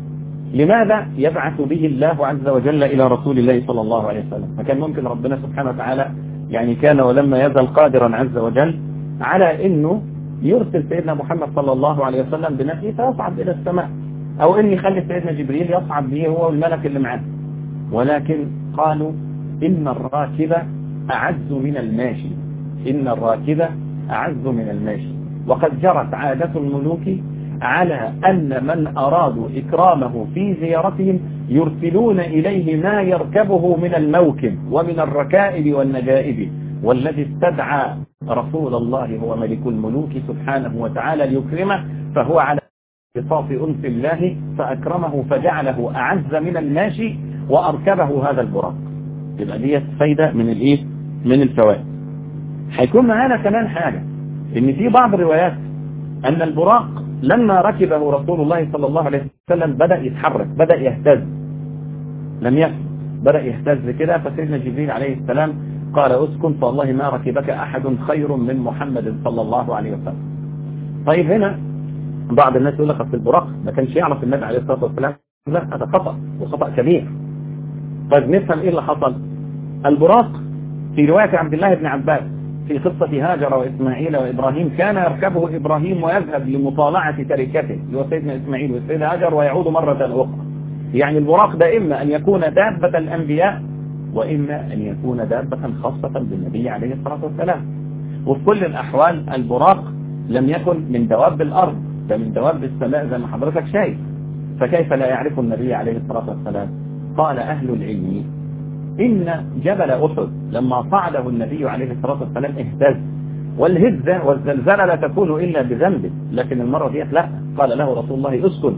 لماذا يبعث به الله عز وجل إلى رسول الله صلى الله عليه وسلم فكان ممكن ربنا سبحانه وتعالى يعني كان ولما يزل قادرا عز وجل على أنه يرسل سيدنا محمد صلى الله عليه وسلم بنفسه فيصعد إلى السماء أو أن يخلي سيدنا جبريل يصعد به هو والملك اللي معاه ولكن قالوا إن الراكب أعز من الماشي إن الراكب أعز من الماشي وقد جرت عادة الملوك على أن من أرادوا إكرامه في زيارتهم يرسلون إليه ما يركبه من الموكب ومن الركائب والنجائب والذي استدعى رسول الله هو ملك الملوك سبحانه وتعالى ليكرمه فهو على بساط أنس الله فأكرمه فجعله أعز من الماشي وأركبه هذا البراق يبقى دي فايدة من الإيه من الفوائد هيكون معانا كمان حاجة إن في بعض الروايات أن البراق لما ركبه رسول الله صلى الله عليه وسلم بدأ يتحرك بدأ يهتز لم يكن بدأ يهتز كده فسيدنا جبريل عليه السلام قال اسكن فوالله ما ركبك أحد خير من محمد صلى الله عليه وسلم طيب هنا بعض الناس يقول لك اصل البراق ما كانش يعرف النبي عليه الصلاة والسلام لا هذا خطأ وخطأ كبير طيب نفهم ايه اللي حصل البراق في رواية عبد الله بن عباس في قصة هاجر وإسماعيل وإبراهيم كان يركبه إبراهيم ويذهب لمطالعة تركته اللي هو سيدنا إسماعيل والسيدة هاجر ويعود مرة أخرى يعني البراق ده إما أن يكون دابة الأنبياء وإما أن يكون دابة خاصة بالنبي عليه الصلاة والسلام وفي كل الأحوال البراق لم يكن من دواب الأرض ده من دواب السماء زي ما حضرتك شايف فكيف لا يعرف النبي عليه الصلاة والسلام قال أهل العلم إن جبل أحد لما صعده النبي عليه الصلاة والسلام اهتز والهزة والزلزلة لا تكون إلا بذنب لكن المرة دي لا قال له رسول الله اسكن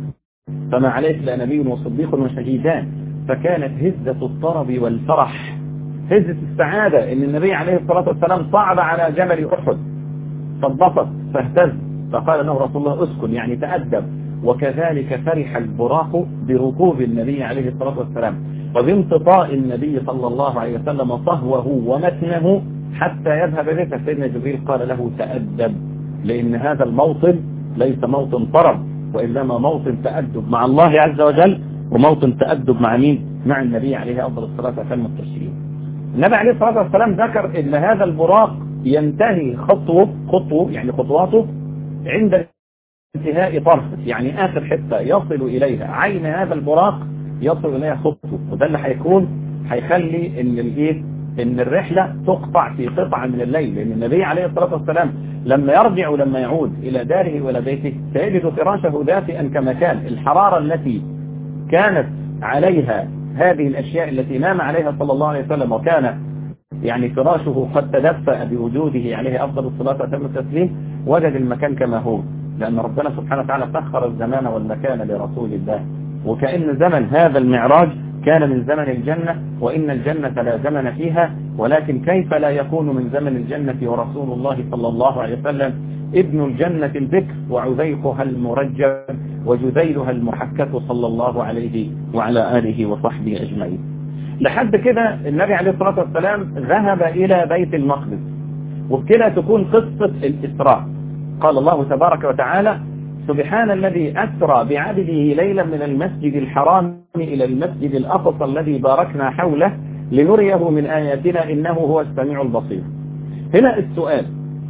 فما عليك لا نبي وصديق وشهيدان فكانت هزة الطرب والفرح هزة السعادة إن النبي عليه الصلاة والسلام صعد على جبل أحد فانبسط فاهتز فقال له رسول الله اسكن يعني تأدب وكذلك فرح البراق بركوب النبي عليه الصلاة والسلام وبانقطاع النبي صلى الله عليه وسلم صهوه ومتنه حتى يذهب به فسيدنا جبريل قال له تأدب لأن هذا الموطن ليس موطن طرب وإنما موطن تأدب مع الله عز وجل وموطن تأدب مع مين؟ مع النبي عليه أفضل الصلاة والسلام والتشريف النبي عليه الصلاة والسلام ذكر أن هذا البراق ينتهي خطوه خطوه يعني خطواته عند انتهاء طرفه يعني آخر حتة يصل إليها عين هذا البراق يصل إليها خطوه وده اللي هيكون هيخلي ان الايه ان الرحلة تقطع في قطعة من الليل لان النبي عليه الصلاة والسلام لما يرجع ولما يعود الى داره والى بيته سيجد فراشه دافئا كما كان الحرارة التي كانت عليها هذه الاشياء التي نام عليها صلى الله عليه وسلم وكان يعني فراشه قد تدفأ بوجوده عليه افضل الصلاة واتم التسليم وجد المكان كما هو لان ربنا سبحانه وتعالى سخر الزمان والمكان لرسول الله وكأن زمن هذا المعراج كان من زمن الجنة وإن الجنة لا زمن فيها ولكن كيف لا يكون من زمن الجنة ورسول الله صلى الله عليه وسلم ابن الجنة البكر وعذيقها المرجم وجذيلها المحكة صلى الله عليه وعلى آله وصحبه أجمعين لحد كده النبي عليه الصلاة والسلام ذهب إلى بيت المقدس وبكده تكون قصة الإسراء قال الله تبارك وتعالى سبحان الذي أسرى بعبده ليلا من المسجد الحرام إلى المسجد الأقصى الذي باركنا حوله لنريه من آياتنا إنه هو السميع البصير هنا السؤال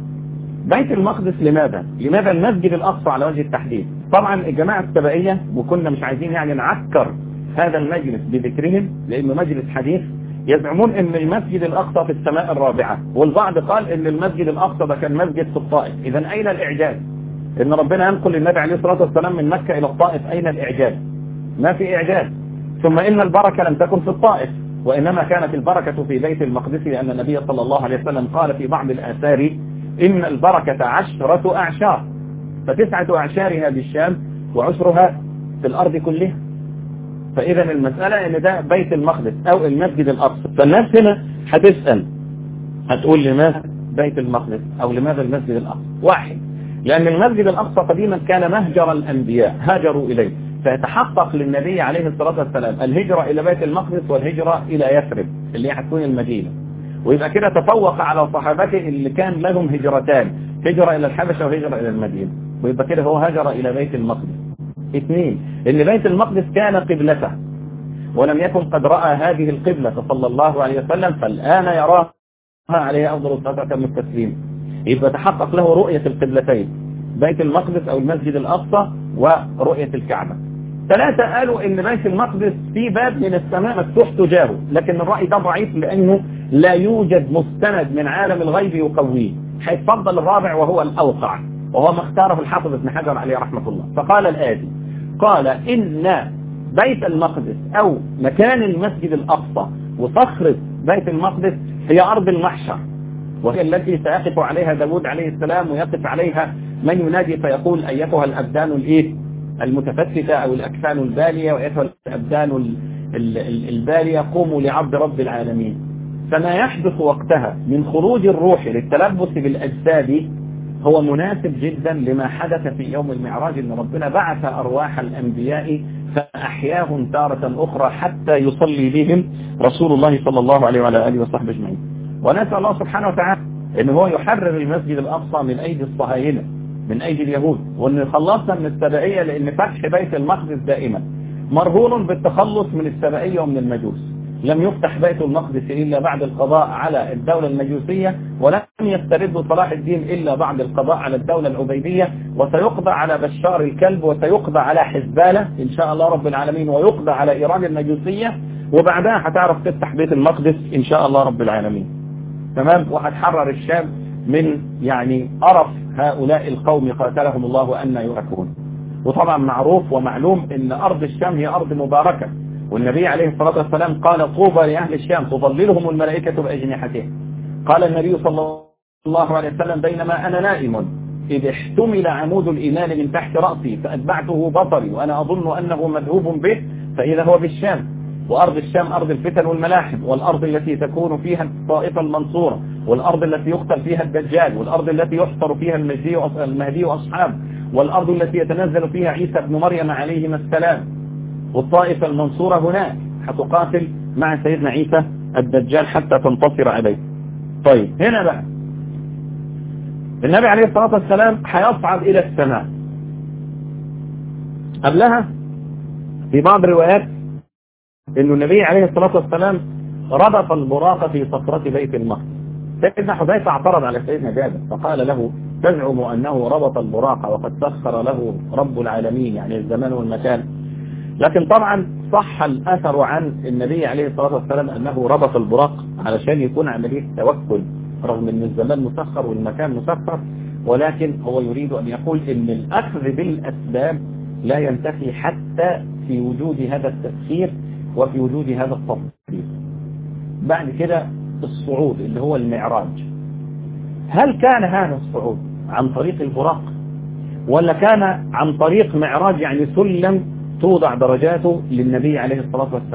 بيت المقدس لماذا؟ لماذا المسجد الأقصى على وجه التحديد؟ طبعا الجماعة السبائية وكنا مش عايزين يعني نعكر هذا المجلس بذكرهم لأنه مجلس حديث يزعمون ان المسجد الأقصى في السماء الرابعة والبعض قال ان المسجد الأقصى ده كان مسجد في الطائف إذا أين الإعجاز؟ ان ربنا ينقل النبي عليه الصلاة والسلام من مكة الى الطائف اين الاعجاز ما في اعجاز ثم ان البركة لم تكن في الطائف وانما كانت البركة في بيت المقدس لان النبي صلى الله عليه وسلم قال في بعض الاثار ان البركة عشرة اعشار فتسعة اعشارها بالشام وعشرها في الارض كلها فاذا المسألة ان ده بيت المقدس او المسجد الاقصى فالناس هنا هتسأل هتقول لماذا بيت المقدس او لماذا المسجد الاقصى واحد لأن المسجد الأقصى قديما كان مهجر الأنبياء هاجروا إليه فيتحقق للنبي عليه الصلاة والسلام الهجرة إلى بيت المقدس والهجرة إلى يثرب اللي هي هتكون المدينة ويبقى كده تفوق على صحابته اللي كان لهم هجرتان هجرة إلى الحبشة وهجرة إلى المدينة ويبقى كده هو هاجر إلى بيت المقدس اثنين إن بيت المقدس كان قبلته ولم يكن قد رأى هذه القبلة صلى الله عليه وسلم فالآن يراها عليه أفضل الصلاة والتسليم يبقى تحقق له رؤية القبلتين بيت المقدس او المسجد الاقصى ورؤية الكعبة ثلاثة قالوا ان بيت المقدس في باب من السماء مفتوح تجاهه لكن الرأي ده ضعيف لانه لا يوجد مستند من عالم الغيب يقويه هيتفضل الرابع وهو الاوقع وهو ما اختاره الحافظ ابن حجر عليه رحمة الله فقال الآتي قال إن بيت المقدس أو مكان المسجد الأقصى وصخرة بيت المقدس هي أرض المحشر وهي التي سيقف عليها داود عليه السلام ويقف عليها من ينادي فيقول أيتها الأبدان الإيه المتفتتة أو الأكفان البالية وأيتها الأبدان البالية قوموا لعبد رب العالمين فما يحدث وقتها من خروج الروح للتلبس بالأجساد هو مناسب جدا لما حدث في يوم المعراج ان ربنا بعث ارواح الانبياء فاحياهم تارة اخرى حتى يصلي بهم رسول الله صلى الله عليه وعلى اله وصحبه اجمعين ونسأل الله سبحانه وتعالى ان هو يحرر المسجد الاقصى من ايدي الصهاينة من ايدي اليهود وان يخلصنا من السبائية لان فتح بيت المقدس دائما مرهون بالتخلص من السبائية ومن المجوس لم يفتح بيت المقدس إلا بعد القضاء على الدولة المجوسية ولم يسترد صلاح الدين إلا بعد القضاء على الدولة العبيدية وسيقضى على بشار الكلب وسيقضى على حزبالة إن شاء الله رب العالمين ويقضى على إيران المجوسية وبعدها هتعرف تفتح بيت المقدس إن شاء الله رب العالمين تمام وهتحرر الشام من يعني قرف هؤلاء القوم قاتلهم الله وأن يؤكون وطبعا معروف ومعلوم ان أرض الشام هي أرض مباركة والنبي عليه الصلاة والسلام قال طوبى لأهل الشام تظللهم الملائكة بأجنحتهم قال النبي صلى الله عليه وسلم بينما أنا نائم إذ احتمل عمود الإيمان من تحت رأسي فأتبعته بطري وأنا أظن أنه مذهوب به فإذا هو بالشام وأرض الشام أرض الفتن والملاحم والأرض التي تكون فيها الطائفة المنصورة والأرض التي يقتل فيها الدجال والأرض التي يحصر فيها المهدي وأصحابه والأرض التي يتنزل فيها عيسى بن مريم عليهما السلام والطائفة المنصورة هناك هتقاتل مع سيدنا عيسى الدجال حتى تنتصر عليه طيب هنا بقى النبي عليه الصلاة والسلام هيصعد إلى السماء قبلها في بعض الروايات أن النبي عليه الصلاة والسلام ربط البراق في صخرة بيت المقدس سيدنا حذيفة اعترض على سيدنا جابر فقال له تزعم أنه ربط البراق وقد سخر له رب العالمين يعني الزمان والمكان لكن طبعا صح الأثر عن النبي عليه الصلاة والسلام أنه ربط البراق علشان يكون عملية توكل رغم أن الزمان مسخر والمكان مسخر ولكن هو يريد أن يقول أن الأخذ بالأسباب لا ينتفي حتى في وجود هذا التسخير وفي وجود هذا التفصيل بعد كده الصعود اللي هو المعراج هل كان هذا الصعود عن طريق البراق ولا كان عن طريق معراج يعني سلم توضع درجاته للنبي عليه الصلاة والسلام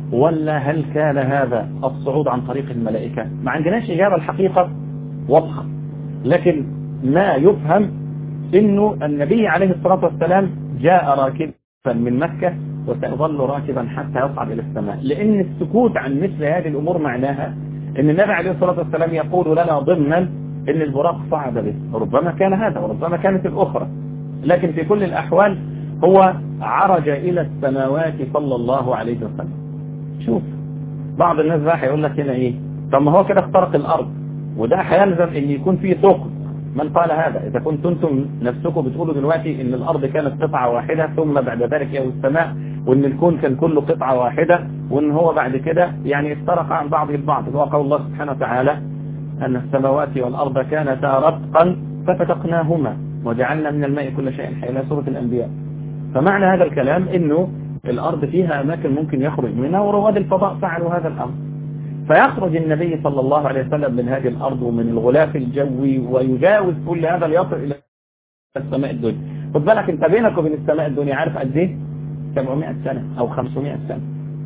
ولا هل كان هذا الصعود عن طريق الملائكة ما عندناش إجابة الحقيقة واضحة لكن ما يفهم انه النبي عليه الصلاة والسلام جاء راكبا من مكة وسيظل راكبا حتى يصعد الى السماء لان السكوت عن مثل هذه الامور معناها ان النبي عليه الصلاة والسلام يقول لنا ضمنا ان البراق صعد به ربما كان هذا وربما كانت الاخرى لكن في كل الاحوال هو عرج الى السماوات صلى الله عليه وسلم شوف بعض الناس بقى هيقول لك هنا ايه طب ما هو كده اخترق الارض وده هيلزم ان يكون فيه ثقب من قال هذا إذا كنتم أنتم نفسكم بتقولوا دلوقتي إن الأرض كانت قطعة واحدة ثم بعد ذلك يوم السماء وإن الكون كان كله قطعة واحدة وإن هو بعد كده يعني افترق عن بعضه البعض هو قول الله سبحانه وتعالى أن السماوات والأرض كانتا رتقا ففتقناهما وجعلنا من الماء كل شيء حي إلى سورة الأنبياء فمعنى هذا الكلام إنه الأرض فيها أماكن ممكن يخرج منها ورواد الفضاء فعلوا هذا الأمر فيخرج النبي صلى الله عليه وسلم من هذه الأرض ومن الغلاف الجوي ويجاوز كل هذا ليصل إلى السماء الدنيا خد بالك انت بينك وبين السماء الدنيا عارف قد ايه 700 سنة أو 500 سنة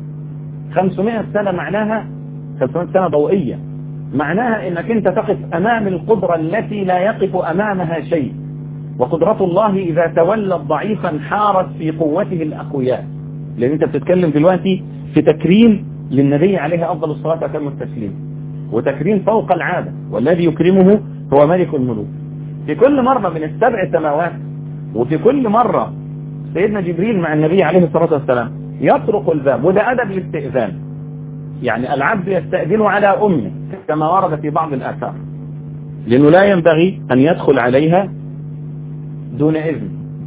500 سنة معناها 500 سنة ضوئية معناها انك انت تقف امام القدرة التي لا يقف امامها شيء وقدرة الله اذا تولت ضعيفا حارت في قوته الاقوياء لان انت بتتكلم دلوقتي في تكريم للنبي عليه افضل الصلاة واتم التسليم وتكريم فوق العادة والذي يكرمه هو ملك الملوك في كل مرة من السبع سماوات وفي كل مرة سيدنا جبريل مع النبي عليه الصلاة والسلام يطرق الباب وده أدب الاستئذان يعني العبد يستأذن على أمه كما ورد في بعض الآثار لأنه لا ينبغي أن يدخل عليها دون إذن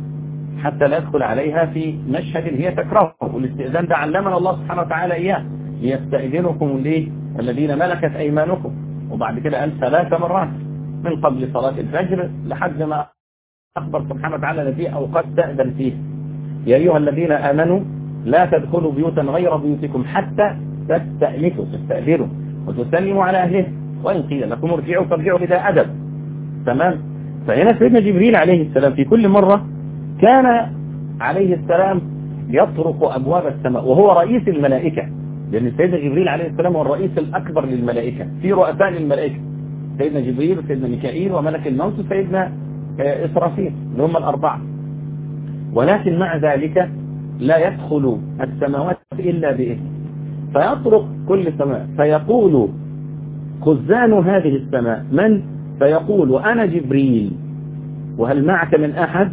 حتى لا يدخل عليها في مشهد هي تكرهه والاستئذان ده علمنا الله سبحانه وتعالى إياه ليستأذنكم ليه الذين ملكت أيمانكم وبعد كده قال ثلاث مرات من قبل صلاة الفجر لحد ما أخبر سبحانه وتعالى الذي أوقات تأذن فيه يا أيها الذين آمنوا لا تدخلوا بيوتا غير بيوتكم حتى تستأنسوا تستأذنوا وتسلموا على أهله وإن قيل لكم ارجعوا فارجعوا إلى أدب تمام فهنا سيدنا جبريل عليه السلام في كل مرة كان عليه السلام يطرق أبواب السماء وهو رئيس الملائكة لأن سيدنا جبريل عليه السلام هو الرئيس الأكبر للملائكة في رؤساء للملائكة سيدنا جبريل وسيدنا ميكائيل وملك الموت وسيدنا إسرافيل اللي هم الأربعة ولكن مع ذلك لا يدخل السماوات إلا بإذن فيطرق كل سماء فيقول خزان هذه السماء من فيقول أنا جبريل وهل معك من أحد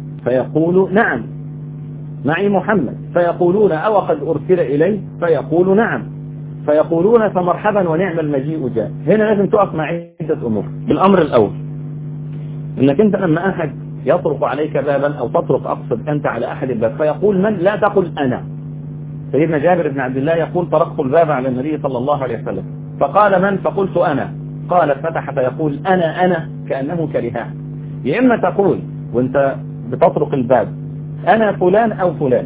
فيقول نعم معي محمد فيقولون أو قد أرسل إليه فيقول نعم فيقولون فمرحبا ونعم المجيء جاء هنا لازم تقف مع عدة أمور الأمر الأول إنك أنت لما أحد يطرق عليك بابا أو تطرق أقصد أنت على أحد الباب فيقول من لا تقل أنا سيدنا جابر بن عبد الله يقول طرقت الباب على النبي صلى الله عليه وسلم فقال من فقلت أنا قال فتح فيقول أنا أنا كأنه كرهاه يا إما تقول وانت بتطرق الباب أنا فلان أو فلان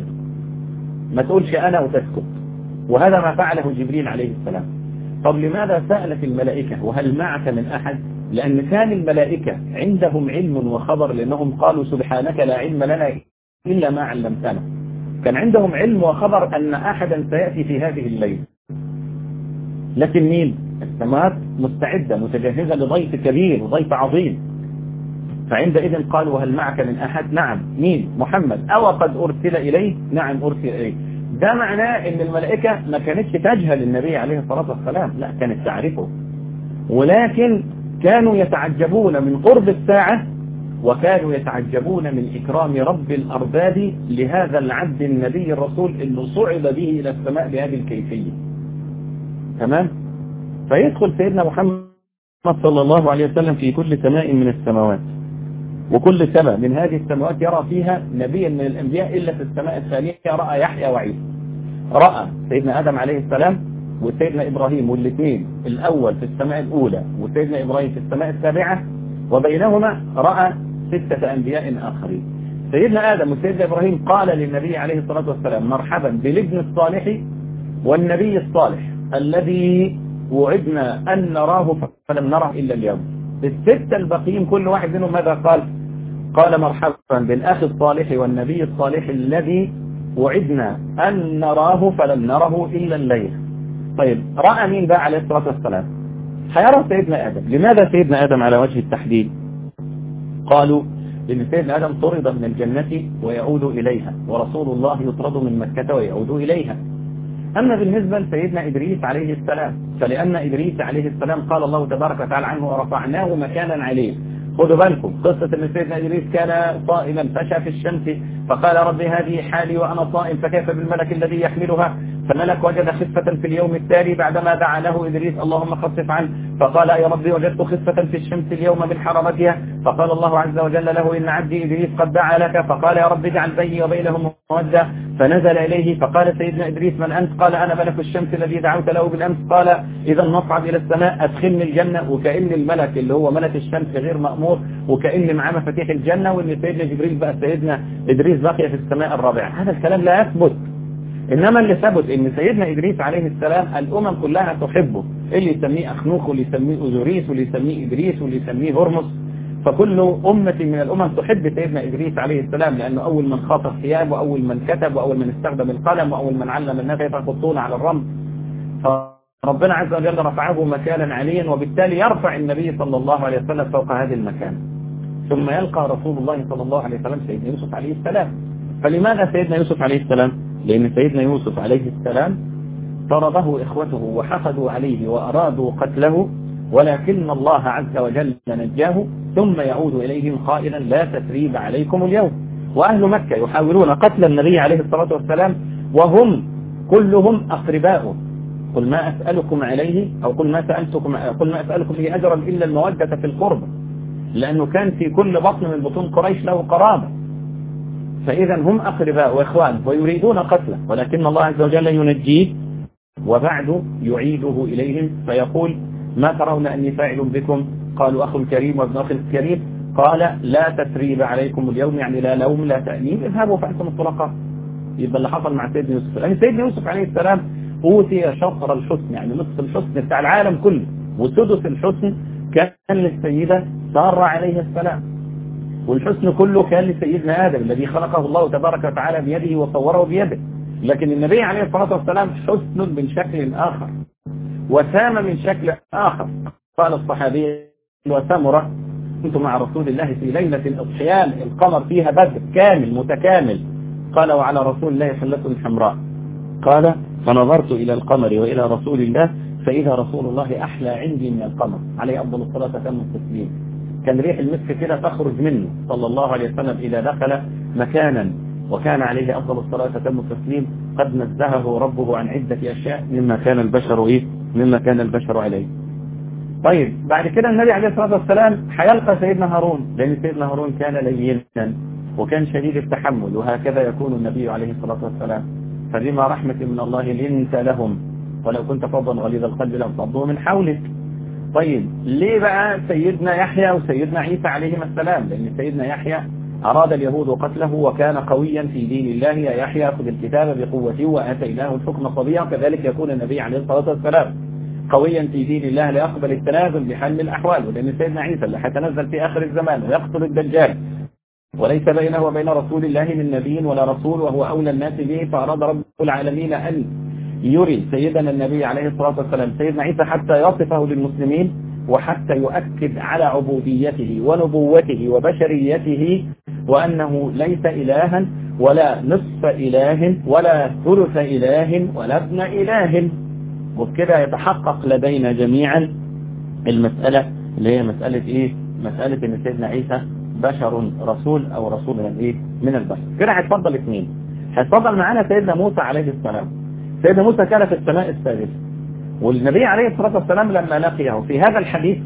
ما تقولش أنا وتسكت وهذا ما فعله جبريل عليه السلام طب لماذا سألت الملائكة وهل معك من أحد لأن كان الملائكة عندهم علم وخبر لأنهم قالوا سبحانك لا علم لنا إلا ما علمتنا كان عندهم علم وخبر أن أحدا سيأتي في هذه الليل لكن مين السماوات مستعدة متجهزة لضيف كبير وضيف عظيم فعندئذ قالوا هل معك من أحد نعم مين محمد أو قد أرسل إليه نعم أرسل إليه ده معناه ان الملائكة ما كانتش تجهل النبي عليه الصلاة والسلام لا كانت تعرفه ولكن كانوا يتعجبون من قرب الساعة وكانوا يتعجبون من إكرام رب الأرباب لهذا العبد النبي الرسول اللي صعد به إلى السماء بهذه الكيفية تمام فيدخل سيدنا محمد صلى الله عليه وسلم في كل سماء من السماوات وكل سماء من هذه السماوات يرى فيها نبيا من الأنبياء إلا في السماء الثانية رأى يحيى وعيسى رأى سيدنا آدم عليه السلام وسيدنا إبراهيم والاثنين الأول في السماء الأولى وسيدنا إبراهيم في السماء السابعة وبينهما رأى ستة أنبياء آخرين سيدنا آدم وسيدنا إبراهيم قال للنبي عليه الصلاة والسلام مرحبا بالابن الصالح والنبي الصالح الذي وعدنا أن نراه فلم نره إلا اليوم الستة الباقيين كل واحد منهم ماذا قال قال مرحبا بالأخ الصالح والنبي الصالح الذي وعدنا أن نراه فلم نره إلا الليل طيب رأى مين بقى عليه الصلاة والسلام هيرى سيدنا آدم لماذا سيدنا آدم على وجه التحديد قالوا لأن سيدنا آدم طرد من الجنة ويعود إليها ورسول الله يطرد من مكة ويعود إليها أما بالنسبة لسيدنا إدريس عليه السلام فلأن إدريس عليه السلام قال الله تبارك وتعالى عنه ورفعناه مكانا عليه خدوا بالكم قصة ان سيدنا إدريس كان صائما فشى في الشمس فقال رب هذه حالي وأنا صائم فكيف بالملك الذي يحملها فالملك وجد خفة في اليوم التالي بعدما دعا له إدريس اللهم خفف عنه فقال يا ربي وجدت خفة في الشمس اليوم من حرمتها فقال الله عز وجل له إن عبدي إدريس قد دعا لك فقال يا رب اجعل بيني وبينهم مودة فنزل إليه فقال سيدنا إدريس من أنت قال أنا ملك الشمس الذي دعوت له بالأمس قال إذا نصعد إلى السماء أدخلني الجنة وكأن الملك اللي هو ملك الشمس غير مأمور وكأن معاه مفاتيح الجنة وإن سيدنا جبريل بقى سيدنا إدريس بقي في السماء الرابعة هذا الكلام لا يثبت إنما اللي ثبت إن سيدنا إدريس عليه السلام الأمم كلها تحبه اللي يسميه أخنوخ واللي يسميه أوزوريس واللي يسميه إدريس واللي يسميه هرمس فكل أمة من الأمم تحب سيدنا إدريس عليه السلام لأنه أول من خاط الثياب وأول من كتب وأول من استخدم القلم وأول من علم الناس كيف يخطون على الرمل فربنا عز وجل رفعه مكانا عليا وبالتالي يرفع النبي صلى الله عليه وسلم فوق هذه المكان ثم يلقى رسول الله صلى الله عليه وسلم سيدنا يوسف عليه السلام فلماذا سيدنا يوسف عليه السلام لأن سيدنا يوسف عليه السلام طرده إخوته وحقدوا عليه وأرادوا قتله ولكن الله عز وجل نجاه ثم يعود إليهم قائلا لا تثريب عليكم اليوم وأهل مكة يحاولون قتل النبي عليه الصلاة والسلام وهم كلهم أقرباؤه قل ما أسألكم عليه أو قل ما سألتكم قل ما أسألكم به أجرا إلا المودة في القرب لأنه كان في كل بطن من بطون قريش له قرابة فإذا هم أقرباء وإخوان ويريدون قتله ولكن الله عز وجل ينجيه وبعد يعيده إليهم فيقول ما ترون أني فاعل بكم قالوا أخ الكريم وابن أخ الكريم قال لا تثريب عليكم اليوم يعني لا لوم لا تأنيب اذهبوا فأنتم الطلقاء يبقى اللي حصل مع سيدنا يوسف لأن سيدنا يوسف عليه السلام أوتي شطر الحسن يعني نصف الحسن بتاع العالم كله وسدس الحسن كان للسيدة سارة عليه السلام والحسن كله كان لسيدنا آدم الذي خلقه الله تبارك وتعالى بيده وصوره بيده لكن النبي عليه الصلاة والسلام حسن من شكل آخر وسام من شكل آخر قال الصحابي وسمرة كنت مع رسول الله في ليلة الأضحيان القمر فيها بدر كامل متكامل قال وعلى رسول الله حلة حمراء قال فنظرت إلى القمر وإلى رسول الله فإذا رسول الله أحلى عندي من القمر عليه أفضل الصلاة وتم التسليم كان ريح المسك كده تخرج منه صلى الله عليه وسلم إذا دخل مكانا وكان عليه أفضل الصلاة وتم التسليم قد نزهه ربه عن عدة أشياء مما كان البشر إيه مما كان البشر عليه طيب بعد كده النبي عليه الصلاة والسلام هيلقى سيدنا هارون لأن سيدنا هارون كان لينا وكان شديد التحمل وهكذا يكون النبي عليه الصلاة والسلام فبما رحمة من الله لنت لهم ولو كنت فظا غليظ القلب لانفضوا من حولك طيب ليه بقى سيدنا يحيى وسيدنا عيسى عليهما السلام لأن سيدنا يحيى أراد اليهود قتله وكان قويا في دين الله يا يحيى خذ الكتاب بقوته وآتيناه الحكم صبيا كذلك يكون النبي عليه الصلاة والسلام قويا في دين الله ليقبل التنازل بحل الأحوال ولأن سيدنا عيسى اللي حيتنزل في آخر الزمان ويقتل الدجال وليس بينه وبين رسول الله من نبي ولا رسول وهو أولى الناس به فأراد رب العالمين أن يري سيدنا النبي عليه الصلاة والسلام سيدنا عيسى حتى يصفه للمسلمين وحتى يؤكد على عبوديته ونبوته وبشريته وأنه ليس إلها ولا نصف إله ولا ثلث إله ولا ابن إله وبكده يتحقق لدينا جميعا المسألة اللي هي مسألة إيه مسألة إن سيدنا عيسى بشر رسول أو رسول من إيه من البشر كده هيتفضل اثنين هيتفضل معانا سيدنا موسى عليه السلام سيدنا موسى كان في السماء السادسة والنبي عليه الصلاة والسلام لما لقيه في هذا الحديث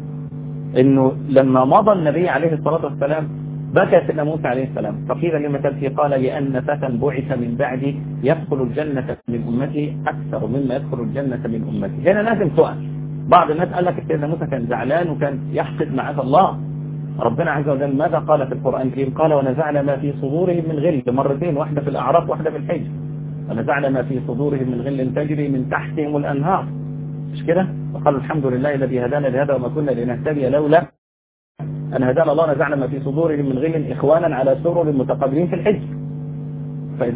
انه لما مضى النبي عليه الصلاة والسلام بكى سيدنا موسى عليه السلام فقيل لما تبكي قال لأن فتى بعث من بعدي يدخل الجنة من أمتي أكثر مما يدخل الجنة من أمتي هنا لازم تقف بعض الناس قال لك سيدنا موسى كان زعلان وكان يحقد معاذ الله ربنا عز وجل ماذا قال في القرآن الكريم قال ونزعنا ما في صدورهم من غل مرتين واحدة في الأعراف واحدة في الحج ونزعنا ما في صدورهم من غل تجري من تحتهم الأنهار مش كده وقالوا الحمد لله الذي هدانا لهذا وما كنا لنهتدي لولا أن هدانا الله نزعنا ما في صدورهم من غل إخوانا على سرر متقابلين في الحج فإذا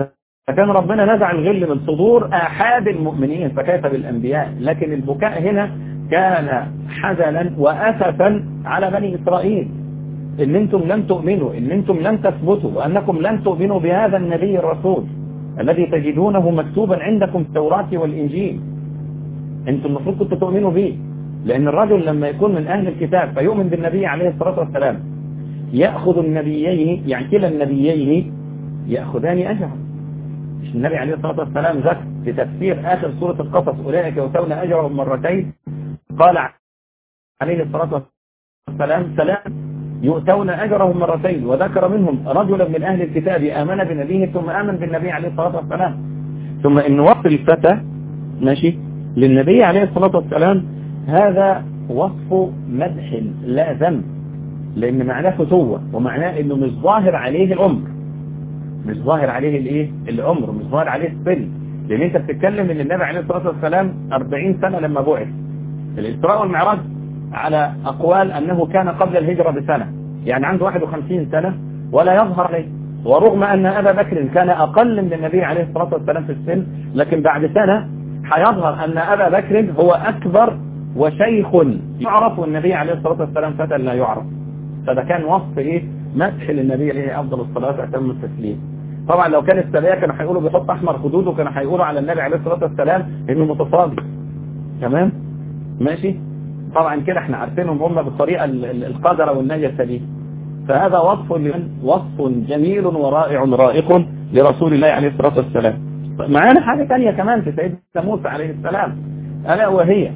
فكان ربنا نزع الغل من صدور آحاد المؤمنين فكيف بالأنبياء لكن البكاء هنا كان حزنا وأسفا على بني إسرائيل إن أنتم لم تؤمنوا إن أنتم لم تثبتوا وأنكم لم تؤمنوا بهذا النبي الرسول الذي تجدونه مكتوبا عندكم في التوراة والإنجيل أنتم المفروض كنتوا تؤمنوا به لأن الرجل لما يكون من أهل الكتاب فيؤمن بالنبي عليه الصلاة والسلام يأخذ النبيين يعني كلا النبيين يأخذان أجرا مش النبي عليه الصلاة والسلام ذكر في تفسير آخر سورة القصص أولئك يؤتون أجرهم مرتين قال عليه الصلاة والسلام سلام يؤتون أجرهم مرتين وذكر منهم رجلا من أهل الكتاب آمن بنبيه ثم آمن بالنبي عليه الصلاة والسلام ثم إن وصف الفتى ماشي للنبي عليه الصلاة والسلام هذا وصف مدح لا ذنب لأن معناه فتوة ومعناه إنه مش ظاهر عليه العمر مش ظاهر عليه الايه العمر مش ظاهر عليه السن لان انت بتتكلم ان النبي عليه الصلاه والسلام 40 سنه لما بعث الاسراء والمعراج على اقوال انه كان قبل الهجره بسنه يعني عنده 51 سنه ولا يظهر عليه ورغم ان ابا بكر كان اقل من النبي عليه الصلاه والسلام في السن لكن بعد سنه هيظهر ان ابا بكر هو اكبر وشيخ يعرف والنبي عليه الصلاه والسلام فتى لا يعرف فده كان وصف ايه مدح للنبي عليه افضل الصلاه واتم التسليم طبعا لو كان السبعيه كانوا هيقولوا بيحط احمر خدوده كانوا هيقولوا على النبي عليه الصلاه والسلام انه متصادي تمام ماشي طبعا كده احنا عارفينهم هم بالطريقه القذره والنجسه دي فهذا وصف لمن وصف جميل ورائع رائق لرسول الله عليه الصلاه والسلام معانا حاجه ثانيه كمان في سيدنا موسى عليه السلام الا وهي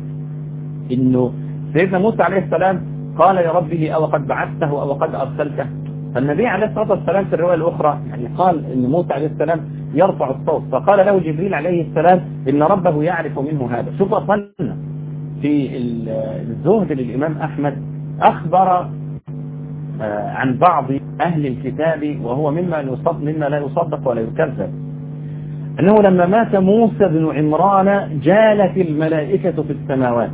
انه سيدنا موسى عليه السلام قال يا ربه او قد بعثته او قد ارسلته فالنبي عليه الصلاة والسلام في الرواية الأخرى يعني قال أن موسى عليه السلام يرفع الصوت فقال له جبريل عليه السلام إن ربه يعرف منه هذا شوف أصلنا في الزهد للإمام أحمد أخبر عن بعض أهل الكتاب وهو مما يصدق مما لا يصدق ولا يكذب أنه لما مات موسى بن عمران جالت الملائكة في السماوات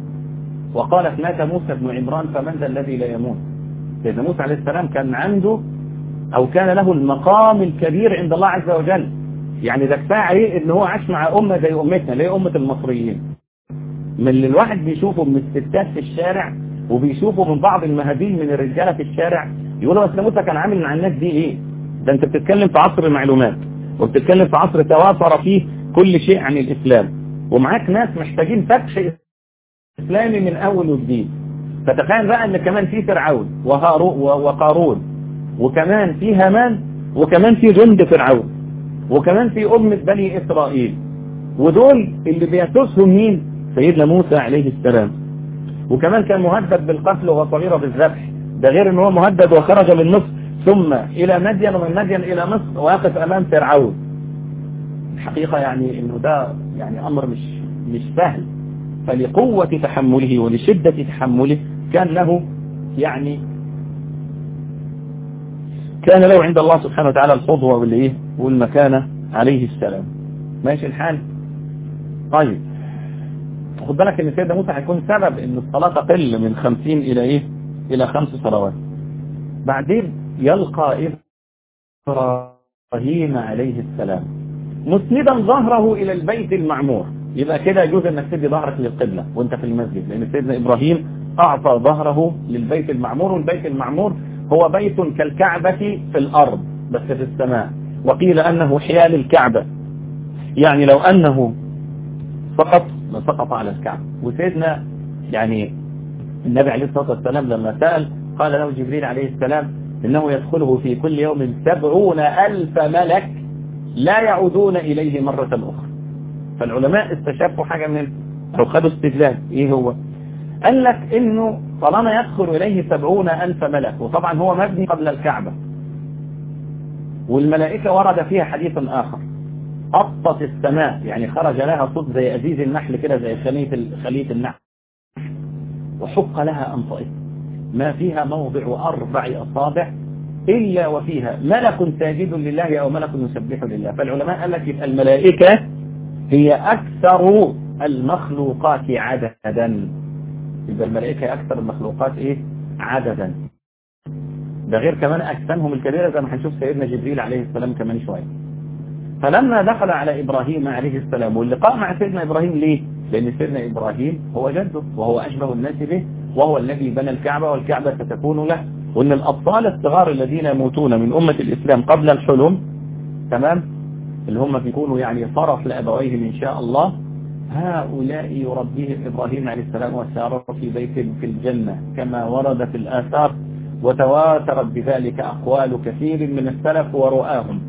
وقالت مات موسى بن عمران فمن ذا الذي لا يموت سيدنا موسى عليه السلام كان عنده او كان له المقام الكبير عند الله عز وجل يعني ده كفايه عليه ان هو عاش مع امه زي امتنا اللي هي امه المصريين من اللي الواحد بيشوفه من الستات في الشارع وبيشوفه من بعض المهابيل من الرجاله في الشارع يقولوا بس موسى كان عامل مع الناس دي ايه ده انت بتتكلم في عصر المعلومات وبتتكلم في عصر توافر فيه كل شيء عن الاسلام ومعاك ناس محتاجين فتح اسلامي من اول وجديد فتخيل بقى ان كمان في فرعون وقارون وكمان في هامان وكمان في جند فرعون وكمان في أمة بني إسرائيل ودول اللي بيسوسهم مين سيدنا موسى عليه السلام وكمان كان مهدد بالقتل وصغيرة بالذبح ده غير ان هو مهدد وخرج من مصر ثم الى مدين ومن مدين الى مصر واقف امام فرعون الحقيقة يعني انه ده يعني امر مش مش سهل فلقوة تحمله ولشدة تحمله كان له يعني كان له عند الله سبحانه وتعالى الحظوة والايه والمكانة عليه السلام ماشي الحال طيب خد بالك ان سيدنا موسى هيكون سبب ان الصلاة تقل من خمسين الى ايه الى خمس صلوات بعدين يلقى ابراهيم عليه السلام مسندا ظهره الى البيت المعمور يبقى كده يجوز انك تدي ظهرك للقبلة وانت في المسجد لان سيدنا ابراهيم اعطى ظهره للبيت المعمور والبيت المعمور هو بيت كالكعبة في الارض بس في السماء وقيل انه حيال الكعبة يعني لو انه سقط لسقط على الكعبة وسيدنا يعني النبي عليه الصلاة والسلام لما سأل قال له جبريل عليه السلام انه يدخله في كل يوم سبعون الف ملك لا يعودون اليه مرة اخرى فالعلماء استشافوا حاجة من او خدوا استدلال ايه هو قال لك انه طالما يدخل اليه سبعون الف ملك وطبعا هو مبني قبل الكعبة والملائكة ورد فيها حديث اخر قطت السماء يعني خرج لها صوت زي أزيز النحل كده زي خلية خلية النحل وحق لها أن طئت ما فيها موضع أربع أصابع إلا وفيها ملك ساجد لله أو ملك يسبح لله فالعلماء قال لك يبقى الملائكة هي أكثر المخلوقات عددا يبقى الملائكة أكثر المخلوقات إيه عددا ده غير كمان أجسامهم الكبيرة زي ما هنشوف سيدنا جبريل عليه السلام كمان شوية فلما دخل على إبراهيم عليه السلام واللقاء مع سيدنا إبراهيم ليه لأن سيدنا إبراهيم هو جده وهو أشبه الناس به وهو الذي بنى الكعبة والكعبة ستكون له وأن الأطفال الصغار الذين يموتون من أمة الإسلام قبل الحلم تمام اللي هم بيكونوا يعني فرح لأبويهم إن شاء الله هؤلاء يربيهم إبراهيم عليه السلام وسارة في بيت في الجنة كما ورد في الآثار وتواترت بذلك أقوال كثير من السلف ورؤاهم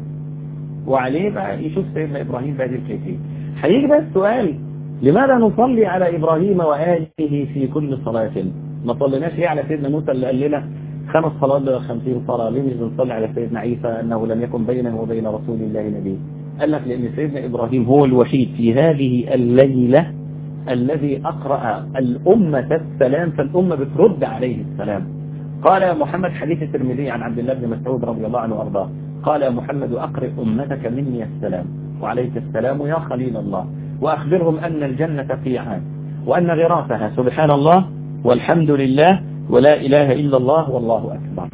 وعليه بقى يشوف سيدنا إبراهيم بهذه الكيفية هيجي بقى السؤال لماذا نصلي على إبراهيم وآله في كل صلاة ما صليناش ايه على سيدنا موسى اللي قال لنا خمس صلوات ب 50 صلاة ليه مش بنصلي على سيدنا عيسى أنه لم يكن بينه وبين رسول الله نبي قال لك لأن سيدنا إبراهيم هو الوحيد في هذه الليلة الذي أقرأ الأمة السلام فالأمة بترد عليه السلام قال يا محمد حديث الترمذي عن عبد الله بن مسعود رضي الله عنه وارضاه قال يا محمد أقرئ أمتك مني السلام وعليك السلام يا خليل الله وأخبرهم أن الجنة قيعان وأن غراسها سبحان الله والحمد لله ولا إله إلا الله والله أكبر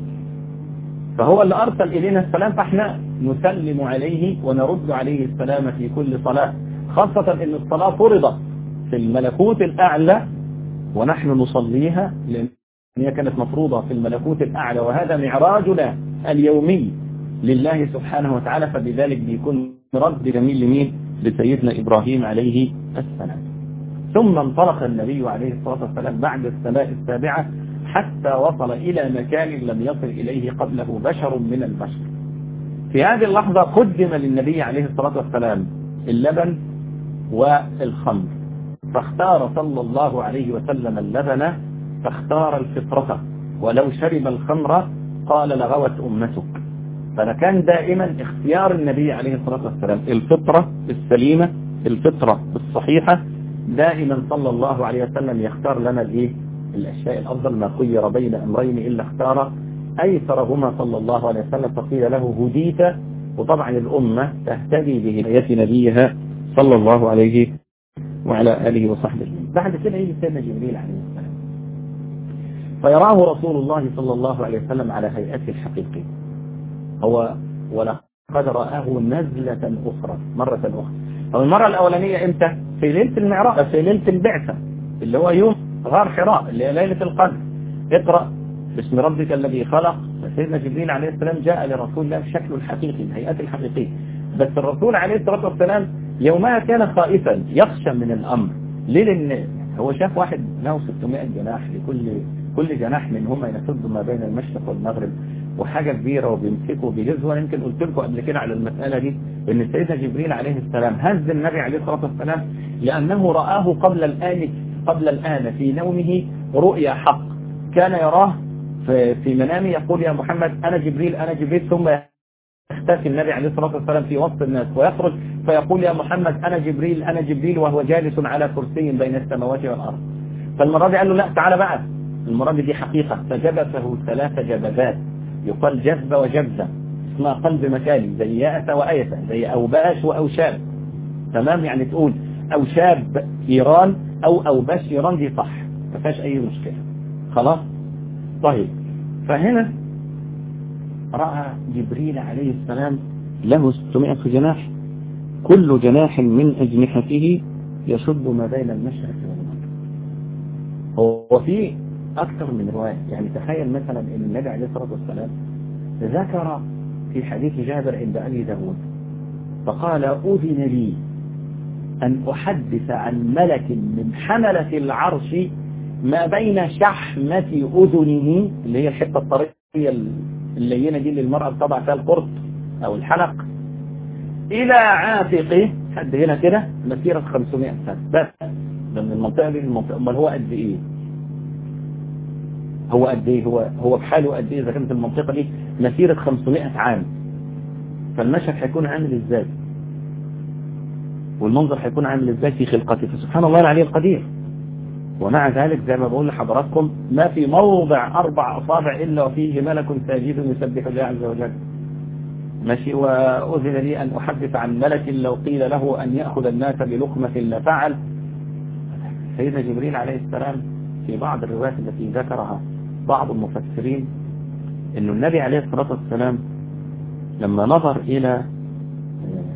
فهو اللي أرسل إلينا السلام فإحنا نسلم عليه ونرد عليه السلام في كل صلاة خاصة أن الصلاة فرضت في الملكوت الأعلى ونحن نصليها لأن هي كانت مفروضة في الملكوت الأعلى وهذا معراجنا اليومي لله سبحانه وتعالى فبذلك بيكون رد جميل لمين لسيدنا إبراهيم عليه السلام ثم انطلق النبي عليه الصلاة والسلام بعد السماء السابعة حتى وصل إلى مكان لم يصل إليه قبله بشر من البشر في هذه اللحظة قدم للنبي عليه الصلاة والسلام اللبن والخمر فاختار صلى الله عليه وسلم اللبن فاختار الفطرة ولو شرب الخمر قال لغوت أمتك فكان دائما اختيار النبي عليه الصلاة والسلام الفطرة السليمة الفطرة الصحيحة دائما صلى الله عليه وسلم يختار لنا الايه الاشياء الافضل ما خير بين امرين الا اختار ايسرهما صلى الله عليه وسلم فقيل له هديت وطبعا الامه تهتدي بهدايه نبيها صلى الله عليه وعلى اله وصحبه بعد كده يجي سيدنا جبريل عليه السلام فيراه رسول الله صلى الله عليه وسلم على هيئته الحقيقيه هو ولقد رآه نزلة أخرى مرة أخرى طب المرة الأولانية إمتى في ليلة المعراج في ليلة البعثة اللي هو يوم غار حراء اللي هي ليلة القدر اقرأ باسم ربك الذي خلق سيدنا جبريل عليه السلام جاء لرسول الله بشكله الحقيقي الهيئات الحقيقية بس الرسول عليه الصلاة والسلام يومها كان خائفا يخشى من الأمر ليه لأن هو شاف واحد له 600 جناح لكل كل جناح منهما يسد ما بين المشرق والمغرب وحاجة كبيرة وبيمسكه وبيجزه وانا يمكن قلت لكم قبل كده على المسألة دي ان سيدنا جبريل عليه السلام هز النبي عليه الصلاة والسلام لأنه رآه قبل الآن قبل الآن في نومه رؤيا حق كان يراه في, في منامه يقول يا محمد أنا جبريل أنا جبريل ثم يختفي النبي عليه الصلاة والسلام في وسط الناس ويخرج فيقول يا محمد أنا جبريل أنا جبريل وهو جالس على كرسي بين السماوات والأرض فالمرة دي قال له لا تعالى بقى المرة دي حقيقة فجبسه ثلاث جبذات يقال جذبة وجبزة اسمها قلب مكاني زي يأس وأيس زي أوباش وأوشاب تمام يعني تقول أوشاب إيران أو أوباش إيران دي صح ما فيهاش أي مشكلة خلاص طيب فهنا رأى جبريل عليه السلام له 600 جناح كل جناح من أجنحته يشد ما بين المشرق والمغرب هو في أكثر من رواية يعني تخيل مثلا أن النبي عليه الصلاة والسلام ذكر في حديث جابر عند أبي داود فقال أذن لي أن أحدث عن ملك من حملة العرش ما بين شحمة أذنه اللي هي الحتة الطرية اللينة دي اللي المرأة بتضع فيها القرط أو الحلق إلى عاتقه حد هنا كده مسيرة 500 سنة بس من المنطقة دي للمنطقة أمال هو قد إيه هو قد ايه هو هو بحاله قد ايه اذا كانت المنطقه دي مسيره 500 عام فالمشهد هيكون عامل ازاي والمنظر هيكون عامل ازاي في خلقته فسبحان الله العلي القدير ومع ذلك زي ما بقول لحضراتكم ما في موضع اربع اصابع الا وفيه ملك ساجد يسبح الله عز وجل ماشي واذن لي ان احدث عن ملك لو قيل له ان ياخذ الناس بلقمه لفعل سيدنا جبريل عليه السلام في بعض الروايات التي ذكرها بعض المفسرين أن النبي عليه الصلاة والسلام لما نظر إلى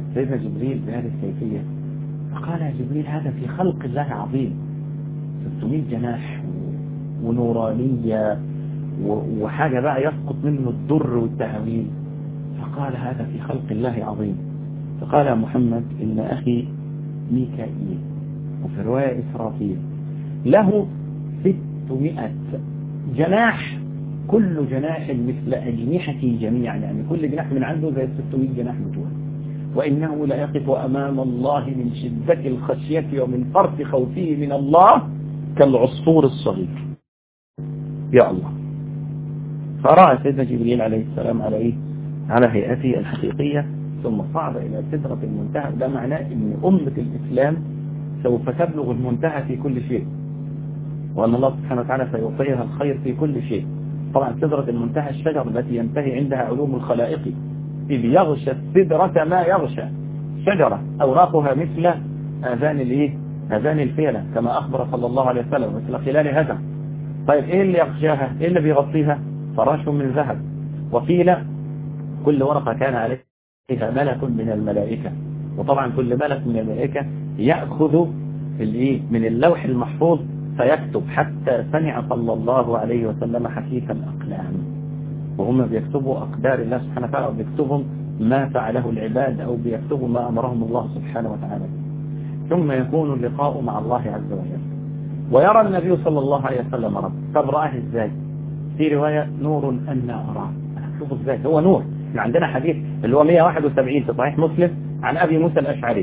سيدنا جبريل بهذه الكيفية فقال يا جبريل هذا في خلق الله عظيم 600 جناح ونورانية وحاجة بقى يسقط منه الدر والتهويل فقال هذا في خلق الله عظيم فقال يا محمد إن أخي ميكائيل وفي رواية إسرافيل له 600 جناح كل جناح مثل أجنحتي جميعا يعني كل جناح من عنده زي 600 جناح بتوعه وإنه لا يقف أمام الله من شدة الخشية ومن فرط خوفه من الله كالعصفور الصغير يا الله فرأى سيدنا جبريل عليه السلام على إيه؟ على هيئته الحقيقية ثم صعد إلى سدرة المنتهى ده معناه أن أمة الإسلام سوف تبلغ المنتهى في كل شيء وأن الله سبحانه وتعالى سيعطيها الخير في كل شيء طبعا سدرة المنتهى الشجر التي ينتهي عندها علوم الخلائق إذ يغشى السدرة ما يغشى شجرة أوراقها مثل آذان الإيه؟ آذان الفيلة كما أخبر صلى الله عليه وسلم مثل خلال هذا طيب إيه اللي يغشاها إيه اللي بيغطيها فراش من ذهب وقيل كل ورقة كان عليها ملك من الملائكة وطبعا كل ملك من الملائكة يأخذ الإيه من اللوح المحفوظ فيكتب حتى سمع صلى الله عليه وسلم حقيقة الأقلام وهم بيكتبوا أقدار الله سبحانه وتعالى وبيكتبوا ما فعله العباد أو بيكتبوا ما أمرهم الله سبحانه وتعالى ثم يكون اللقاء مع الله عز وجل ويرى النبي صلى الله عليه وسلم رب طب رآه ازاي في رواية نور أن أراه شوفوا ازاي هو نور احنا عندنا حديث اللي هو 171 في صحيح مسلم عن أبي موسى الأشعري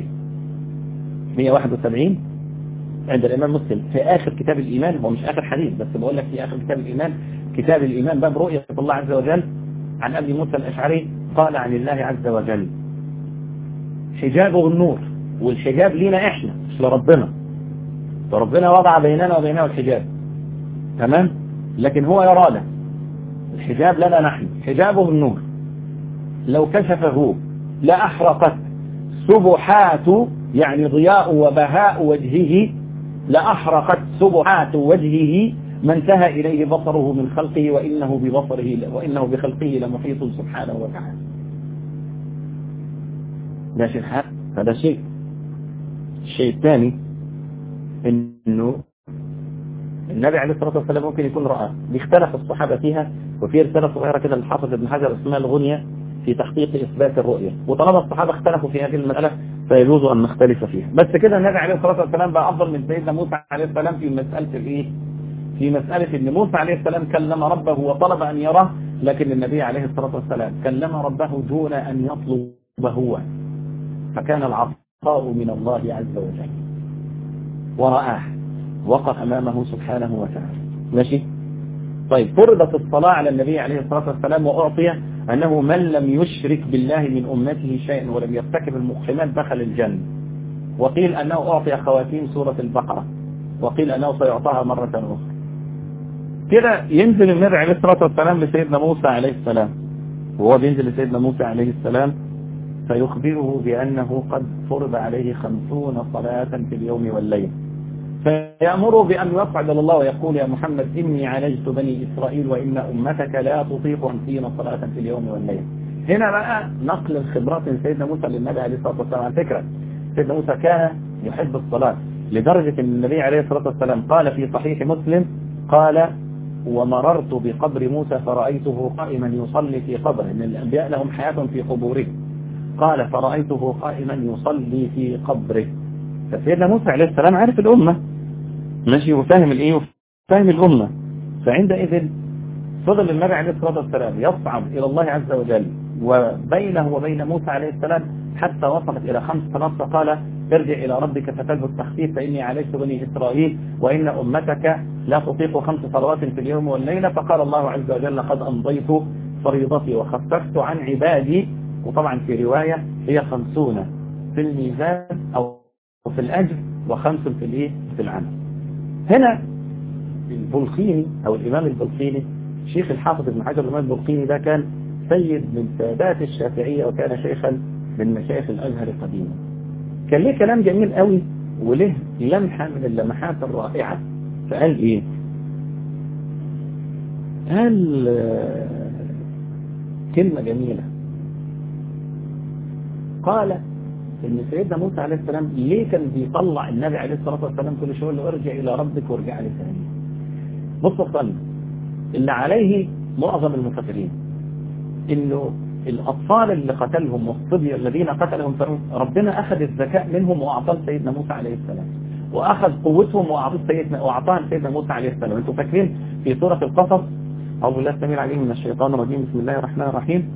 171 عند الإمام مسلم في آخر كتاب الإيمان هو مش آخر حديث بس بقول لك في آخر كتاب الإيمان كتاب الإيمان باب رؤية الله عز وجل عن أبي موسى الأشعري قال عن الله عز وجل حجابه النور والحجاب لينا احنا مش لربنا فربنا وضع بيننا وبينه الحجاب تمام لكن هو يرانا الحجاب لنا نحن حجابه النور لو كشفه لأحرقت سبحات يعني ضياء وبهاء وجهه لأحرقت سبحات وجهه ما انتهى إليه بصره من خلقه وإنه ببصره وإنه بخلقه لمحيط سبحانه وتعالى ده شيء هذا شيء الشيء الثاني انه النبي عليه الصلاة والسلام ممكن يكون رأى بيختلف الصحابة فيها وفي رسالة صغيرة كده للحافظ ابن حجر اسمها الغنية في تحقيق إثبات الرؤية وطالما الصحابة اختلفوا في هذه المسألة فيجوز أن نختلف فيها بس كده النبي عليه الصلاة والسلام بقى أفضل من سيدنا موسى عليه السلام في مسألة الإيه في مسألة أن موسى عليه السلام كلم ربه وطلب أن يراه لكن النبي عليه الصلاة والسلام كلم ربه دون أن يطلب هو فكان العطاء من الله عز وجل ورآه وقف أمامه سبحانه وتعالى ماشي طيب فرضت الصلاة على النبي عليه الصلاة والسلام وأعطي أنه من لم يشرك بالله من أمته شيئا ولم يرتكب المحرمات دخل الجنة وقيل أنه أعطي خواتيم سورة البقرة وقيل أنه سيعطاها مرة أخرى كده ينزل النبي عليه الصلاة والسلام لسيدنا موسى عليه السلام وهو بينزل لسيدنا موسى عليه السلام فيخبره بأنه قد فرض عليه خمسون صلاة في اليوم والليل فيأمره بأن يصعد إلى الله ويقول يا محمد إني عالجت بني إسرائيل وإن أمتك لا تطيق خمسين صلاة في اليوم والليل هنا بقى نقل الخبرات من سيدنا موسى للنبي عليه الصلاة والسلام على فكرة سيدنا موسى كان يحب الصلاة لدرجة أن النبي عليه الصلاة والسلام قال في صحيح مسلم قال ومررت بقبر موسى فرأيته قائما يصلي في قبره إن الأنبياء لهم حياة في قبورهم قال فرأيته قائما يصلي في قبره فسيدنا موسى عليه السلام عارف الأمة ماشي وفاهم الايه وفاهم الأمة فعندئذ فضل النبي عليه الصلاة والسلام يصعد إلى الله عز وجل وبينه وبين موسى عليه السلام حتى وصلت إلى خمس صلوات فقال ارجع إلى ربك فتجه التخفيف فإني عليك بني إسرائيل وإن أمتك لا تطيق خمس صلوات في اليوم والليلة فقال الله عز وجل قد أمضيت فريضتي وخففت عن عبادي وطبعا في رواية هي خمسون في الميزان أو في الأجر وخمس في الإيه في العمل هنا البلقيني أو الإمام البلقيني شيخ الحافظ ابن حجر الإمام البلقيني ده كان سيد من سادات الشافعية وكان شيخا من مشايخ الأزهر قديما كان ليه كلام جميل قوي وله لمحة من اللمحات الرائعة فقال ايه قال كلمة جميلة قال ان سيدنا موسى عليه السلام ليه كان بيطلع النبي عليه الصلاة والسلام كل شوية له ارجع الى ربك وارجع لي ثاني بص اصلا اللي عليه معظم المفكرين انه الاطفال اللي قتلهم والصبي الذين قتلهم ربنا اخذ الذكاء منهم واعطاه سيدنا موسى عليه السلام واخذ قوتهم واعطاه سيدنا واعطاها سيدنا موسى عليه السلام انتوا فاكرين في سورة القصص أعوذ بالله السميع العليم من الشيطان الرجيم بسم الله الرحمن الرحيم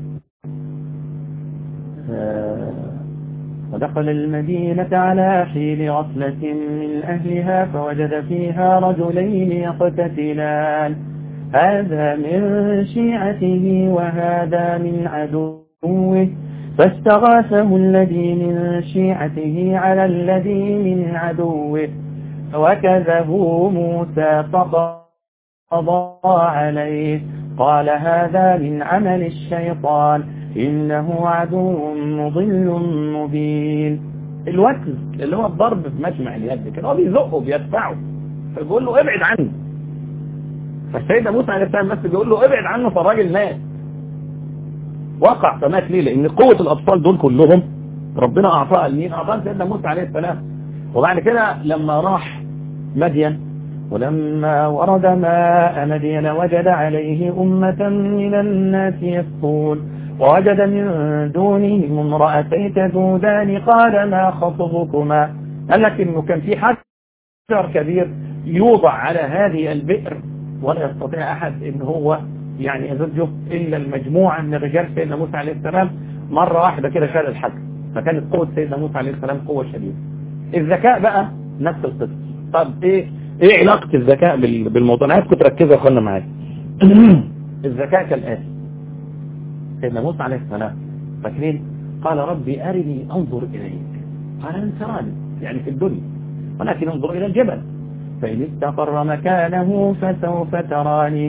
ودخل المدينة على حين غفلة من أهلها فوجد فيها رجلين يقتتلان هذا من شيعته وهذا من عدوه فاستغاثه الذي من شيعته على الذي من عدوه وكذه موسى فقضى عليه قال هذا من عمل الشيطان إنه عدو مضل مبين الوكل اللي هو الضرب في مجمع اليد كده هو بيزقه بيدفعه فبيقول له ابعد عنه فالسيدة موسى عليه السلام بس بيقول له ابعد عنه فالراجل مات وقع فمات ليه لان قوة الاطفال دول كلهم ربنا اعطاها لمين اعطاها سيدنا موسى عليه السلام وبعد كده لما راح مدين ولما ورد ماء مدين وجد عليه أمة من الناس يسقون ووجد من دونهم امرأتين تذودان قال ما خطبكما قال لك انه كان في حجر كبير يوضع على هذه البئر ولا يستطيع احد ان هو يعني يزجه الا المجموعة من رجال سيدنا موسى عليه السلام مرة واحدة كده شال الحجر فكانت قوة سيدنا موسى عليه السلام قوة شديدة الذكاء بقى نفس القصة طب ايه ايه علاقة الذكاء بالموضوع انا عايزكم تركزوا يا اخوانا معايا الذكاء كالآتي سيدنا موسى عليه السلام فاكرين قال ربي أرني أنظر إليك قال لن تراني يعني في الدنيا ولكن انظر إلى الجبل فإن استقر مكانه فسوف تراني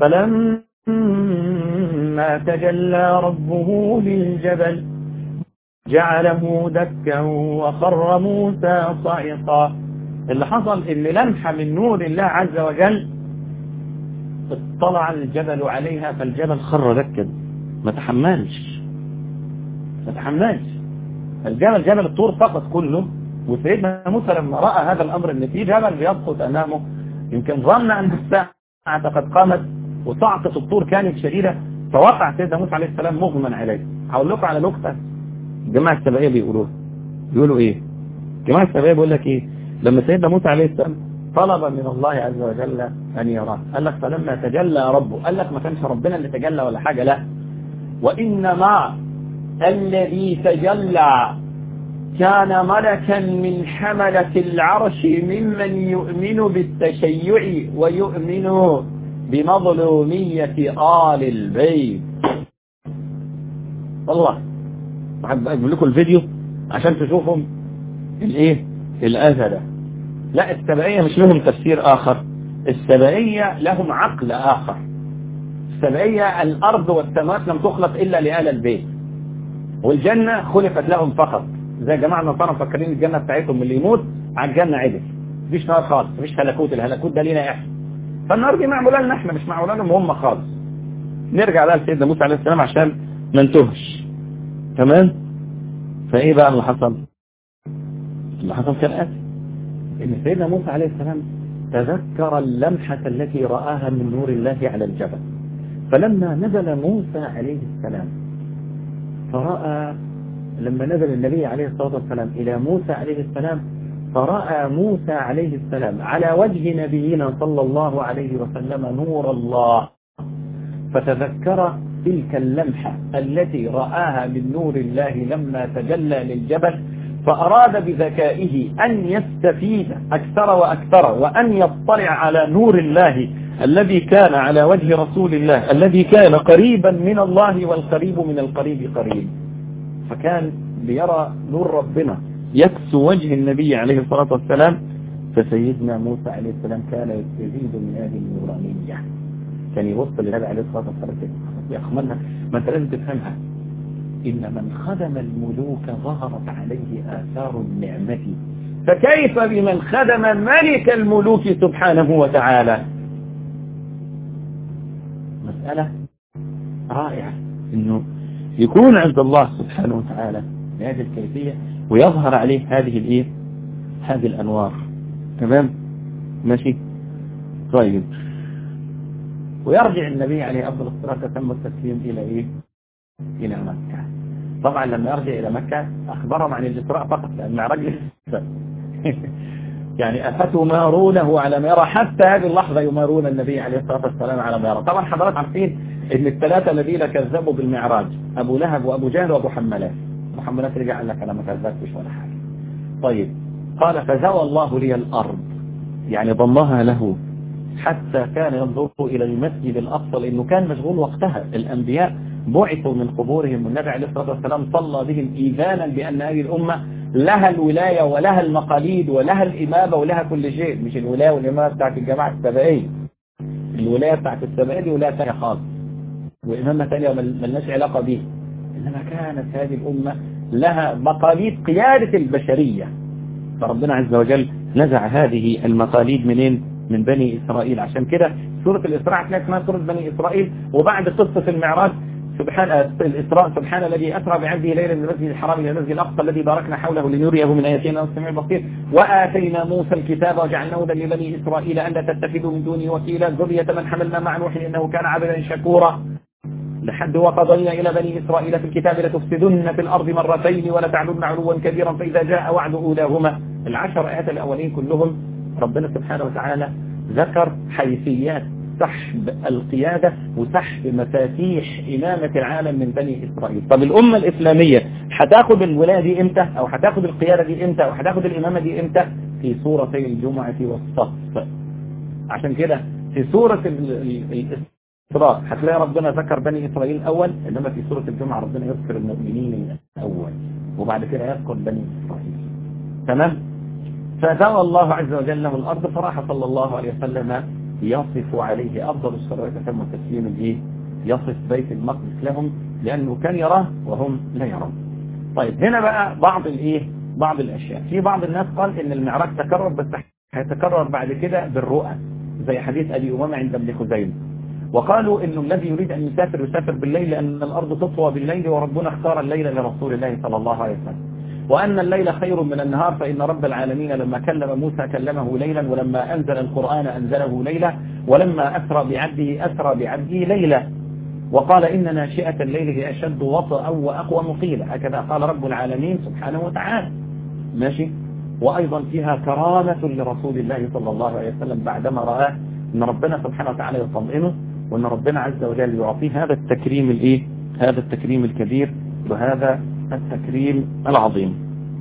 فلما تجلى ربه للجبل جعله دكا وخر موسى صعقا اللي حصل ان لمحة من نور الله عز وجل اطلع الجبل عليها فالجبل خر دكا ما تحملش ما تحملش الجبل جبل الطور فقط كله وسيدنا موسى لما رأى هذا الأمر ان في جبل بيسقط أمامه يمكن ظن أن الساعة قد قامت وصعقة الطور كانت شديدة فوقع سيدنا موسى عليه السلام مغمى عليه هقول لكم على نكتة جماعة السبائية بيقولوها بيقولوا ايه جماعة السبائية بيقول لك ايه لما سيدنا موسى عليه السلام طلب من الله عز وجل أن يراه قال لك فلما تجلى ربه قال لك ما كانش ربنا اللي تجلى ولا حاجة لا وإنما الذي تجلى كان ملكا من حملة العرش ممن يؤمن بالتشيع ويؤمن بمظلومية آل البيت والله بحب أقول لكم الفيديو عشان تشوفوا الايه الأذى ده لا السبعية مش لهم تفسير آخر السبعية لهم عقل آخر السبعية الأرض والسماوات لم تخلق إلا لآل البيت والجنة خلقت لهم فقط زي جماعة النصارى مفكرين الجنة بتاعتهم اللي يموت على الجنة عدل مفيش نار خالص مفيش هلكوت الهلكوت ده لينا احنا فالنار دي معمولة لنا احنا مش معمولة لهم هم خالص نرجع بقى لسيدنا موسى عليه السلام عشان ما نتوهش تمام فايه بقى اللي حصل اللي حصل كان آتي ان سيدنا موسى عليه السلام تذكر اللمحة التي رآها من نور الله على الجبل فلما نزل موسى عليه السلام فرأى لما نزل النبي عليه الصلاة والسلام إلى موسى عليه السلام فرأى موسى عليه السلام على وجه نبينا صلى الله عليه وسلم نور الله فتذكر تلك اللمحة التي رآها من نور الله لما تجلى للجبل فأراد بذكائه أن يستفيد أكثر وأكثر وأن يطلع على نور الله الذي كان على وجه رسول الله الذي كان قريبا من الله والقريب من القريب قريب فكان ليرى نور ربنا يكسو وجه النبي عليه الصلاة والسلام فسيدنا موسى عليه السلام كان يستزيد من هذه النورانية كان يبص للنبي عليه الصلاة والسلام يا أخوانا ما أنت لازم تفهمها إن من خدم الملوك ظهرت عليه آثار النعمة فكيف بمن خدم ملك الملوك سبحانه وتعالى مسألة رائعة إنه يكون عند الله سبحانه وتعالى بهذه الكيفية ويظهر عليه هذه الايه هذه الانوار تمام ماشي طيب ويرجع النبي عليه افضل الصلاه والسلام والتسليم الى ايه الى مكه طبعا لما يرجع الى مكه اخبرهم عن الاسراء فقط لان المعراج لسه يعني أفتمارونه على ما يرى حتى هذه اللحظة يمارون النبي عليه الصلاة والسلام على ما يرى طبعا حضرات عارفين ان الثلاثة الذين كذبوا بالمعراج أبو لهب وأبو جهل وأبو حملات أبو حملات رجع قال لك أنا ما كذبتش ولا حاجة طيب قال فزوى الله لي الأرض يعني ضمها له حتى كان ينظر إلى المسجد الأقصى لأنه كان مشغول وقتها الأنبياء بعثوا من قبورهم والنبي عليه الصلاة والسلام صلى بهم إيذانا بأن هذه الأمة لها الولاية ولها المقاليد ولها الإمامة ولها كل شيء مش الولاية والإمامة بتاعت الجماعة السبائية الولاية بتاعت السبائية دي ولاية ثانية خالص وإمامة ثانية ملناش علاقة به إنما كانت هذه الأمة لها مقاليد قيادة البشرية فربنا عز وجل نزع هذه المقاليد منين من بني إسرائيل عشان كده سورة الإسراء هتلاقي اسمها سورة بني إسرائيل وبعد قصة المعراج سبحان الإسراء سبحان الذي أسرى بعبده ليلا من المسجد الحرام إلى المسجد الأقصى الذي باركنا حوله لنريه من آياتنا السميع البصير وآتينا موسى الكتاب وجعلناه هدى لبني إسرائيل أن لا تتخذوا من دونه وكيلا ذرية من حملنا مع نوح إنه كان عبدا شكورا لحد وقضينا إلى بني إسرائيل في الكتاب لتفسدن في الأرض مرتين ولتعلن علوا كبيرا فإذا جاء وعد أولاهما العشر آيات الأولين كلهم ربنا سبحانه وتعالى ذكر حيثيات سحب القيادة وسحب مفاتيح إمامة العالم من بني إسرائيل طب الأمة الإسلامية هتاخد الولاية دي إمتى أو هتاخد القيادة دي إمتى أو هتاخد الإمامة دي إمتى في سورتي الجمعة والصف عشان كده في سورة الإسراء هتلاقي ربنا ذكر بني إسرائيل الأول إنما في سورة الجمعة ربنا يذكر المؤمنين الأول وبعد كده يذكر بني إسرائيل تمام فزوى الله عز وجل له الأرض فراح صلى الله عليه وسلم يصف عليه أفضل الصلاة والسلام والتسليم الإيه يصف بيت المقدس لهم لأنه كان يراه وهم لا يرون طيب هنا بقى بعض الإيه بعض الأشياء في بعض الناس قال إن المعراج تكرر بس هيتكرر بعد كده بالرؤى زي حديث أبي أمامة عند ابن خزيمة وقالوا إنه الذي يريد أن يسافر يسافر بالليل لأن الأرض تطوى بالليل وربنا اختار الليل لرسول الله صلى الله عليه وسلم وأن الليل خير من النهار فإن رب العالمين لما كلم موسى كلمه ليلا ولما أنزل القرآن أنزله ليلا ولما أسرى بعبده أسرى بعبده ليلا وقال إن ناشئة الليل هي أشد وطأ وأقوى مقيلة هكذا قال رب العالمين سبحانه وتعالى ماشي وأيضا فيها كرامة لرسول الله صلى الله عليه وسلم بعدما رأى أن ربنا سبحانه وتعالى يطمئنه وأن ربنا عز وجل يعطيه هذا التكريم الإيه هذا التكريم الكبير وهذا التكريم العظيم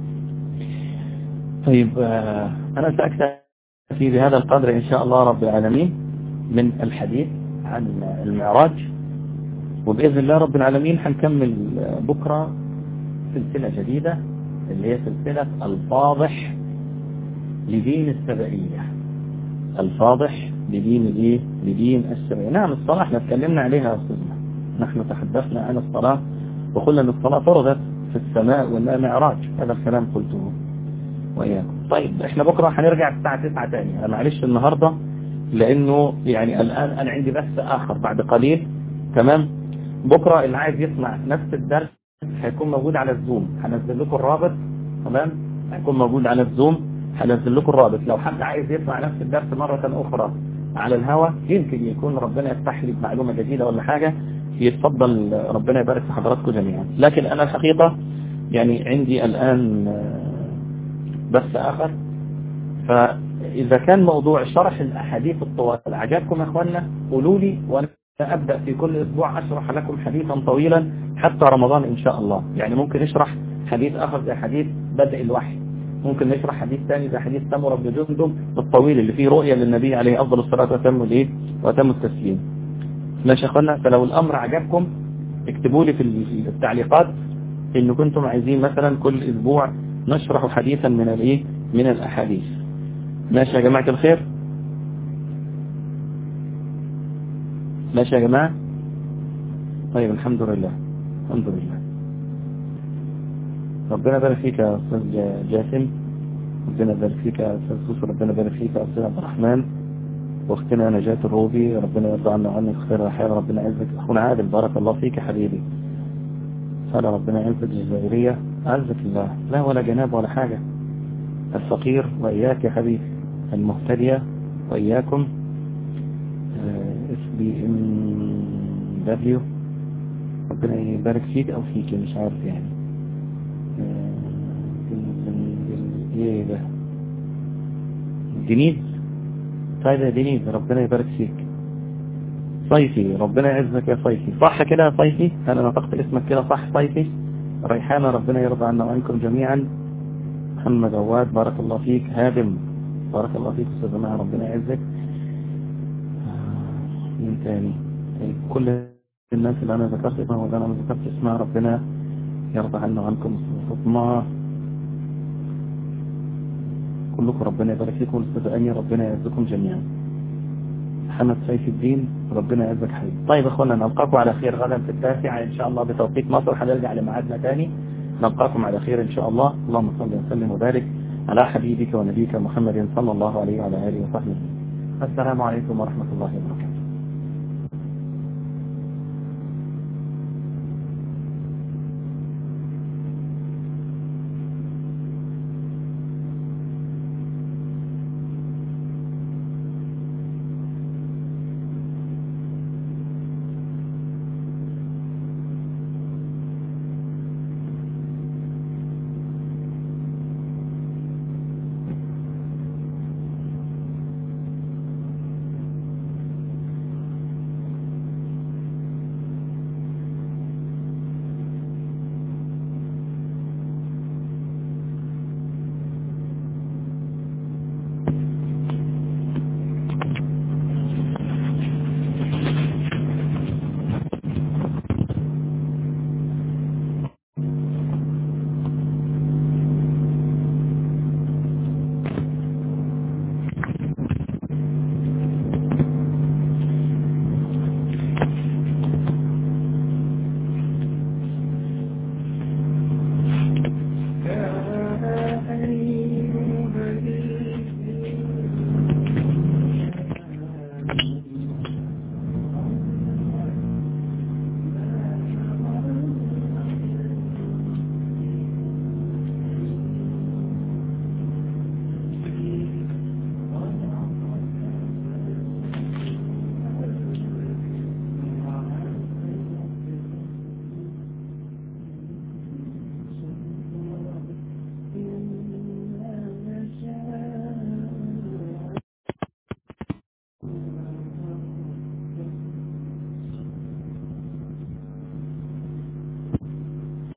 طيب أنا سأكتفي بهذا القدر إن شاء الله رب العالمين من الحديث عن المعراج وبإذن الله رب العالمين هنكمل بكرة سلسلة جديدة اللي هي سلسلة الفاضح لدين السبعية الفاضح لدين الايه لدين السبعية نعم الصلاة احنا اتكلمنا عليها يا أستاذنا نحن تحدثنا عن الصلاة وقلنا أن الصلاة فرضت في السماء وأنها معراج هذا الكلام قلته وإياكم طيب احنا بكرة هنرجع الساعة 9 تاني أنا معلش النهاردة لأنه يعني الآن أنا عندي بث آخر بعد قليل تمام بكرة اللي عايز يسمع نفس الدرس هيكون موجود على الزوم هنزل لكم الرابط تمام هيكون موجود على الزوم هنزل لكم الرابط لو حد عايز يسمع نفس الدرس مرة أخرى على الهواء يمكن يكون ربنا يفتح لي معلومة جديدة ولا حاجة يتفضل ربنا يبارك في حضراتكم جميعا لكن أنا الحقيقة يعني عندي الآن بث آخر فإذا كان موضوع شرح الأحاديث الطوال عجبكم يا أخوانا قولوا لي وأنا أبدأ في كل أسبوع أشرح لكم حديثا طويلا حتى رمضان إن شاء الله يعني ممكن نشرح حديث آخر زي حديث بدء الوحي ممكن نشرح حديث ثاني زي حديث سمرة بن جندب الطويل اللي فيه رؤية للنبي عليه أفضل الصلاة والسلام والإيه وأتم التسليم ماشي يا أخوانا فلو الأمر عجبكم اكتبوا لي في التعليقات إن كنتم عايزين مثلا كل أسبوع نشرح حديثا من الإيه من الأحاديث ماشي يا جماعة الخير ماشي يا جماعة طيب الحمد لله الحمد لله ربنا يبارك فيك يا أستاذ جاسم ربنا يبارك فيك يا أستاذ سوسو ربنا يبارك فيك يا أستاذ عبد الرحمن واختنا نجاة الروبي ربنا يرضى عنا وعنك خير الحياة ربنا يعزك أخونا عادل بارك الله فيك يا حبيبي سأل ربنا يعزك الجزائرية عزك الله لا ولا جناب ولا حاجة الفقير وإياك يا حبيبي المهتدية وإياكم اس بي ام دبليو ربنا يبارك فيك او فيك مش عارف يعني ايه ده دينيد طيب يا دينيد ربنا يبارك فيك صيفي ربنا يعزك يا صيفي صح كده يا صيفي انا نطقت اسمك كده صح صيفي ريحانة ربنا يرضى عنا وعنكم جميعا محمد عواد بارك الله فيك هادم بارك الله فيك استاذ جماعة ربنا يعزك مين تاني طيب كل الناس اللي انا ذكرت اسمها واللي انا ما ذكرت اسمها ربنا يرضى عنا وعنكم فاطمة كلكم ربنا يبارك فيكم والاستاذ اني ربنا يعزكم جميعا محمد سيف الدين ربنا يعزك حبيبي طيب اخوانا نلقاكم على خير غدا في التاسعة ان شاء الله بتوقيت مصر هنرجع لميعادنا تاني نلقاكم على خير ان شاء الله اللهم صل وسلم وبارك على حبيبك ونبيك محمد صلى الله عليه وعلى اله وصحبه السلام عليكم ورحمة الله وبركاته